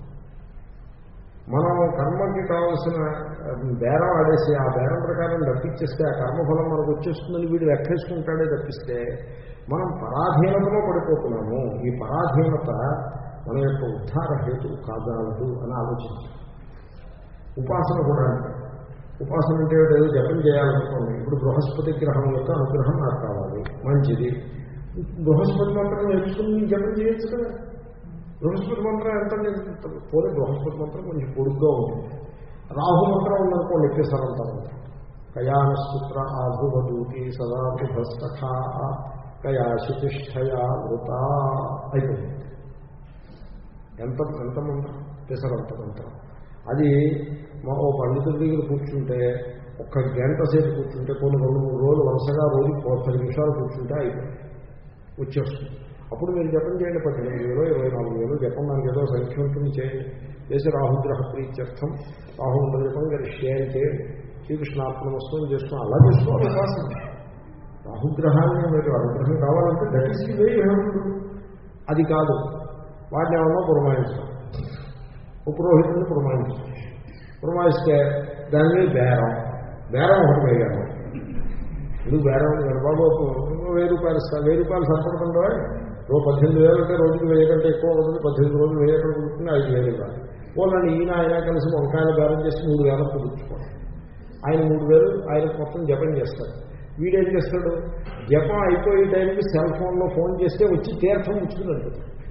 మనం కర్మకి కావలసిన ఆ, బేరం ఆడేసి ఆ బేరం ప్రకారం తప్పించేస్తే ఆ కర్మఫలం మనకు వచ్చేస్తుందని వీడు లెక్కేసుకుంటాడే తప్పిస్తే మనం పరాధీనతలో పడిపోతున్నాము ఈ పరాధీనత మన యొక్క ఉద్ధార హేతు కాగలదు అని ఆలోచించాలి ఉపాసన కూడా అంతే ఉపాసన అంటే ఏదో జపం చేయాలనుకోండి ఇప్పుడు బృహస్పతి గ్రహం యొక్క అనుగ్రహం నాకు కావాలి మంచిది బృహస్పతి మంత్రం నేర్చుకుని నేను జపం చేయొచ్చు కదా బృహస్పతి మంత్రం ఎంత నేర్చుకుంటారు పోనీ బృహస్పతి మంత్రం కొంచెం పొడుగ్గా ఉంటుంది రాహు మంత్రం ఉందనుకోండి ఎక్కేసారంత మంత్రం కయానస్పుత్ర ఆభువదూతి సదా భస్తఖా కయాశితిష్టయా వృత అయిపోయింది ఎంత ఎంత మంత్రం పెసరంత మంత్రం అది మా ఓ పండితుడి దగ్గర కూర్చుంటే ఒక్క గంట సేపు కూర్చుంటే కొన్ని రెండు మూడు రోజులు వరుసగా రోజు పది నిమిషాలు కూర్చుంటే అయిపోయింది వచ్చేస్తుంది అప్పుడు మీరు జపం చేయండి పద్దెనిమిది వేలు ఇరవై నాలుగు వేలు జపం దానికి ఏదో సంఖ్య ఉంటుంది చేయండి చేసి రాహుగ్రహ ప్రీత్యర్థం రాహుగ్రహ జపం గరిష్యం చేయండి శ్రీకృష్ణాత్మ వస్తువులు చేసుకుని అలా చేసుకోవాలి ఉపాసన రాహుగ్రహాన్ని మీరు అనుగ్రహం కావాలంటే దట్ ఈస్ ది వే అది కాదు వాటిని ఏమన్నా పురమాయించడం ఓ పురోహితుడిని పురమాయించడం పురమాయిస్తే దాని మీద బేరం బేరం ఒకటి వేయడం ఇది బేరం ఉంది బాబు ఒక వెయ్యి రూపాయలు ఇస్తా వెయ్యి రూపాయలు సరిపడుతుందో ఓ పద్దెనిమిది వేలు అంటే రోజుకి వెయ్యి కంటే ఎక్కువ అవుతుంది పద్దెనిమిది రోజులు వెయ్యి ఎక్కడ కుదురుతుంది ఐదు వేలు ఇవ్వాలి పోలండి ఈయన ఆయన కలిసి వంకాయలు బేరం చేసి మూడు వేలకు కుదుర్చుకోండి ఆయన మూడు వేలు ఆయన మొత్తం జపం చేస్తాడు వీడేం చేస్తాడు జపం అయిపోయే టైంకి సెల్ ఫోన్లో ఫోన్ చేస్తే వచ్చి తీర్థం ముచ్చుకున్నాడు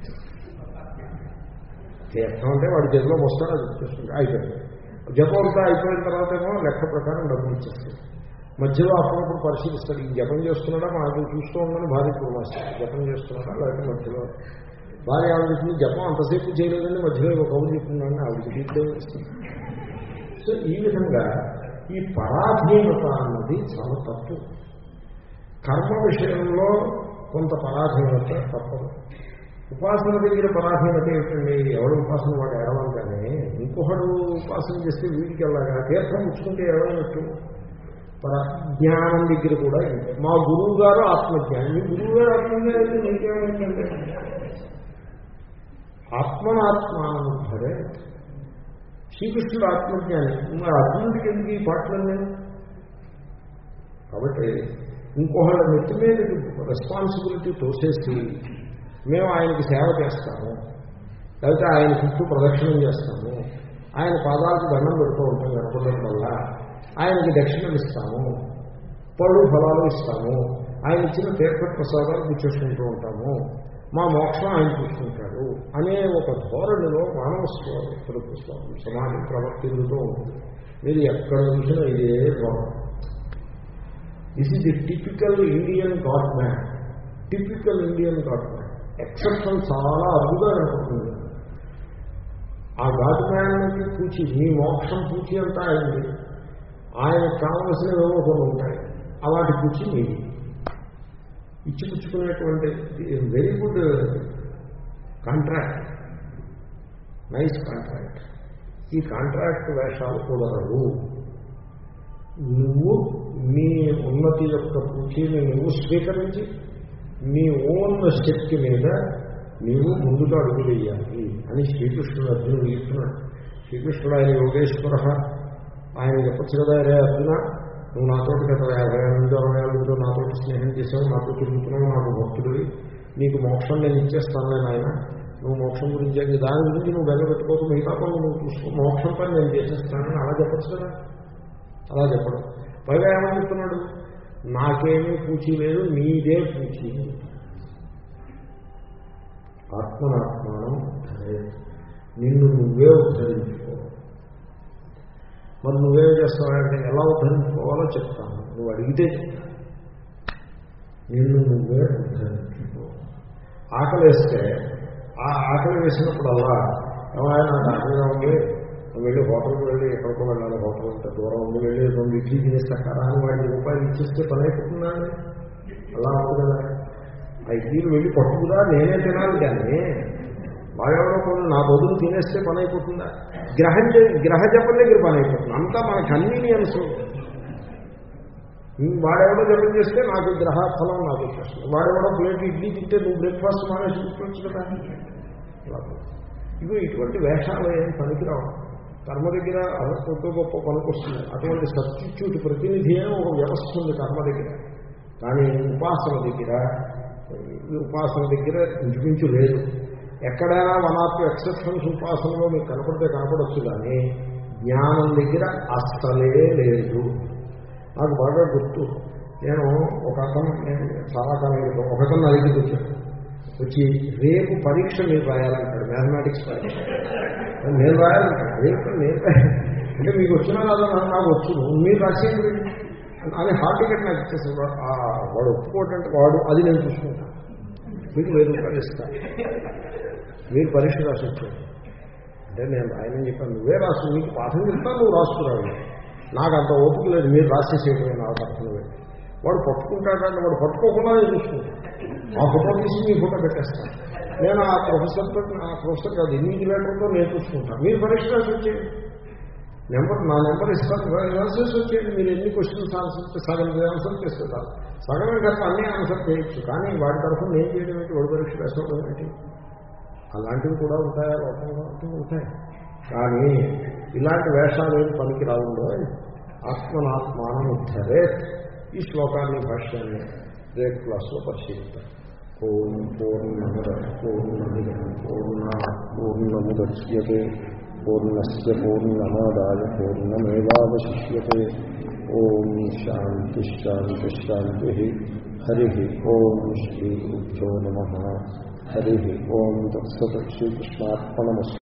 తీర్థం అంటే వాడి చేతిలో వస్తాడు అది వచ్చేస్తుంది అయిపోయింది జపం అంతా అయిపోయిన తర్వాత ఏమో లెక్క ప్రకారం డబ్బులు ఇచ్చేస్తాడు మధ్యలో అప్పుడప్పుడు పరిశీలిస్తాడు ఈ జపం చేస్తున్నాడా మనకు చూస్తూ ఉండని భార్య పూర్వాస్తాడు జపం చేస్తున్నాడా లేకపోతే మధ్యలో భార్య ఆవిడ చెప్పింది జపం అంతసేపు చేయలేదని మధ్యలో ఒక కౌలు చెప్తున్నాడని ఆవిడకి తీర్థం ఇస్తుంది సో ఈ విధంగా ఈ పరాధీనత అన్నది చాలా తప్పు కర్మ విషయంలో కొంత పరాధీనత తప్పదు ఉపాసన దగ్గర పరాధీనత ఏమిటండి ఎవడు ఉపాసన వాడు ఏడవాలి కానీ ఇంకొకడు ఉపాసన చేస్తే వీడికి వెళ్ళగా తీర్థం ఇచ్చుకుంటే ఏడవనట్టు పర జ్ఞానం దగ్గర కూడా ఇంతే. మా గురువు గారు ఆత్మజ్ఞానం మీ గురువు గారు ఆత్మజ్ఞానం అయితే నీకేమైందంటే ఆత్మనాత్మానుభవే శ్రీకృష్ణుడు ఆత్మజ్ఞాని మరి అర్జునుడికి ఎందుకు ఈ పాటలన్నీ కాబట్టి ఇంకొకళ్ళ నెత్తి మీద రెస్పాన్సిబిలిటీ తోసేసి మేము ఆయనకి సేవ చేస్తాము లేకపోతే ఆయన చుట్టూ ప్రదక్షిణం చేస్తాము ఆయన పాదాలకు దండం పెడుతూ ఉంటాం గణపడం వల్ల ఆయనకి దక్షిణలు ఇస్తాము పళ్ళు ఫలాలు ఇస్తాము ఆయన ఇచ్చిన తీర్థ ప్రసాదాలు కూర్చోసుకుంటూ ఉంటాము మా మోక్షం ఆయన చూసుకుంటాడు అనే ఒక ధోరణిలో మానవ స్వ- సమాజం ప్రవర్తిల్లుతూ ఉంటుంది మీరు ఎక్కడ చూసినా ఇదే భావం this is the typical Indian god man typical Indian god man exception చాలా అరుదుగా కనపడుతుంది ఆ గాడ్ మ్యాన్కి పూచి మీ మోక్షం పూచి అంతా అయింది ఆయనకు కావలసినవేవో కొన్ని ఉంటాయి అలాంటి పూచి మీది ఇచ్చిపుచ్చుకునేటువంటి very good contract nice contract ఈ కాంట్రాక్ట్ వేషాలు కుదరవు నువ్వు నీ ఉన్నతి యొక్క పూచీని నువ్వు స్వీకరించి నీ ఓన్ శక్తి మీద నీవు ముందుగా అడుగు వేయాలి అని శ్రీకృష్ణుడు అర్జునుడు చెప్తున్నాడు శ్రీకృష్ణుడు ఆయన యోగేశ్వర ఆయన చెప్పచ్చు కదా రే అర్జున నువ్వు నాతోటి గత యాభై ఎనిమిది అరవై ఏళ్ళతో నాతోటి స్నేహం చేసావు నాతో తిరుగుతున్నావు నాకు భక్తుడివి నీకు మోక్షం నేను ఇచ్చేస్తాను ఆయన నువ్వు మోక్షం గురించి అని దాని గురించి నువ్వు బెల్ల పెట్టుకోకు మిగతా పనులు నువ్వు చూసుకో మోక్షం పని నేను చేసేస్తానని అలా చెప్పచ్చు కదా అలా చెప్పడం పైగా ఏమని చెప్తున్నాడు నాకేమీ పూచి లేదు నీదే పూచి ఆత్మనాత్మానం ధరే నిన్ను నువ్వే ఉద్ధరించుకో మరి నువ్వేం చేస్తావంటే ఎలా ఉద్ధరించుకోవాలో చెప్తాను నువ్వు అడిగితే చెప్తాను నిన్ను నువ్వే ఉద్ధరించుకో ఆకలి వేస్తే ఆ ఆకలి వేసినప్పుడల్లా ఏమైనా నాకు ఆకలిగా ఉంది నువ్వు వెళ్ళి హోటల్కి వెళ్ళి ఎక్కడికో వెళ్ళాలి హోటల్ అంత దూరం ఉంది వెళ్ళి రెండు ఇడ్లీ తినేస్తారా అని వాడికి రూపాయలు ఇచ్చేస్తే పని అయిపోతుందా అని అలా ఉంది కదా ఆ ఇడ్లీలు వెళ్ళి పట్టుకురా నేనే తినాలి కానీ వాడెవరో కొన్ని నా బదులు తినేస్తే పని అయిపోతుందా గ్రహం చే- గ్రహ జపం దగ్గర పని అయిపోతుంది అంతా మన కన్వీనియన్స్ వాడెవడో జపం చేస్తే నాకు గ్రహ ఫలం నాకు వచ్చేస్తుంది వాడెవడో ప్లేట్ ఇడ్లీ తింటే నువ్వు బ్రేక్ఫాస్ట్ మానేసి కూర్చోవచ్చు కదా అలా. ఇగో ఇటువంటి వేషాలు ఏం పనికిరావు కర్మ దగ్గర కొద్ది గొప్ప పనికొస్తుంది అటువంటి సబ్స్టిట్యూట్ ప్రతినిధి అని ఒక వ్యవస్థ ఉంది కర్మ దగ్గర కానీ ఉపాసన దగ్గర ఈ ఉపాసన దగ్గర ఇంచుమించు లేదు ఎక్కడైనా వన్ ఆఫ్ ఎక్సెప్షన్స్ ఉపాసనలో మీకు కనపడితే కనపడవచ్చు కానీ జ్ఞానం దగ్గర అస్సలే లేదు నాకు బాగా గుర్తు నేను ఒక అతను నేను చాలా కాలం క్రితం ఒక అతను నా దగ్గరికి వచ్చాను వచ్చి రేపు పరీక్ష మీరు రాయాలంటాడు మ్యాథమెటిక్స్ పరీక్ష నేను రాయాలంటాడు రేపు నేను రాయాలి. అంటే మీకు వచ్చినా రాదా నాకు నాకు వచ్చు మీరు రాసేయండి అని హాల్ టికెట్ నాకు ఇచ్చేసాడు వాడు, ఆ, వాడు ఒప్పుకోవటంటే వాడు అది నేను చూసుకుంటాను మీకు వెయ్యి రూపాయలు ఇస్తాను మీరు పరీక్ష రాసి వచ్చాడు అంటే నేను రాయనని చెప్పాను నువ్వే రాసు నీకు పాఠం చెప్తాను నువ్వు రాసుకురావు నాకు అంత ఓపిక లేదు మీరు రాసేసేయటమే నా పక్కన పెట్టి వాడు పట్టుకుంటాడంటే వాడు పట్టుకోకుండా నేను చూసుకుంటాను ఆ ఫోటో తీసి మీ ఫోటో పెట్టేస్తాను నేను ఆ ప్రొఫెసర్తో ఆ ప్రొఫెసర్ కాదు ఎన్ని కిలోమీటర్తో నేను చూసుకుంటాను మీరు పరీక్ష రాసి వచ్చేయండి నెంబర్ నా నెంబర్ ఇస్తాను ఆన్సర్స్ వచ్చేయండి మీరు ఎన్ని క్వశ్చన్స్ ఆన్సర్ సగం ఆన్సర్ చేస్తే చాలు సగం కనుక అన్నీ ఆన్సర్ చేయొచ్చు కానీ వాడి తరఫున నేను చేయడం ఏంటి వాడి పరీక్ష రాసుకోవడం ఏంటి అలాంటివి కూడా ఉంటాయా లోకంలో అంటే ఉంటాయి కానీ ఇలాంటి వేషాలు ఏం పనికి రావుండో ఆత్మనాత్మానం ఉద్ధరే ఈ శ్లోకాన్ని భాష్యాన్ని రేపు క్లాస్లో పరిశీలిద్దాం ఓం పూర్ణముద పూర్ణమిద పూర్ణ పూర్ణముద్యతే పూర్ణస్ పూర్ణమాదాయ పూర్ణమేవాశిష్యతే ఓం శాంతి శాంతి శాంతి హరి ఓం శ్రీ గురుభ్యో నమ హరి ఓం తత్సత్ శ్రీకృష్ణార్పణమస్తు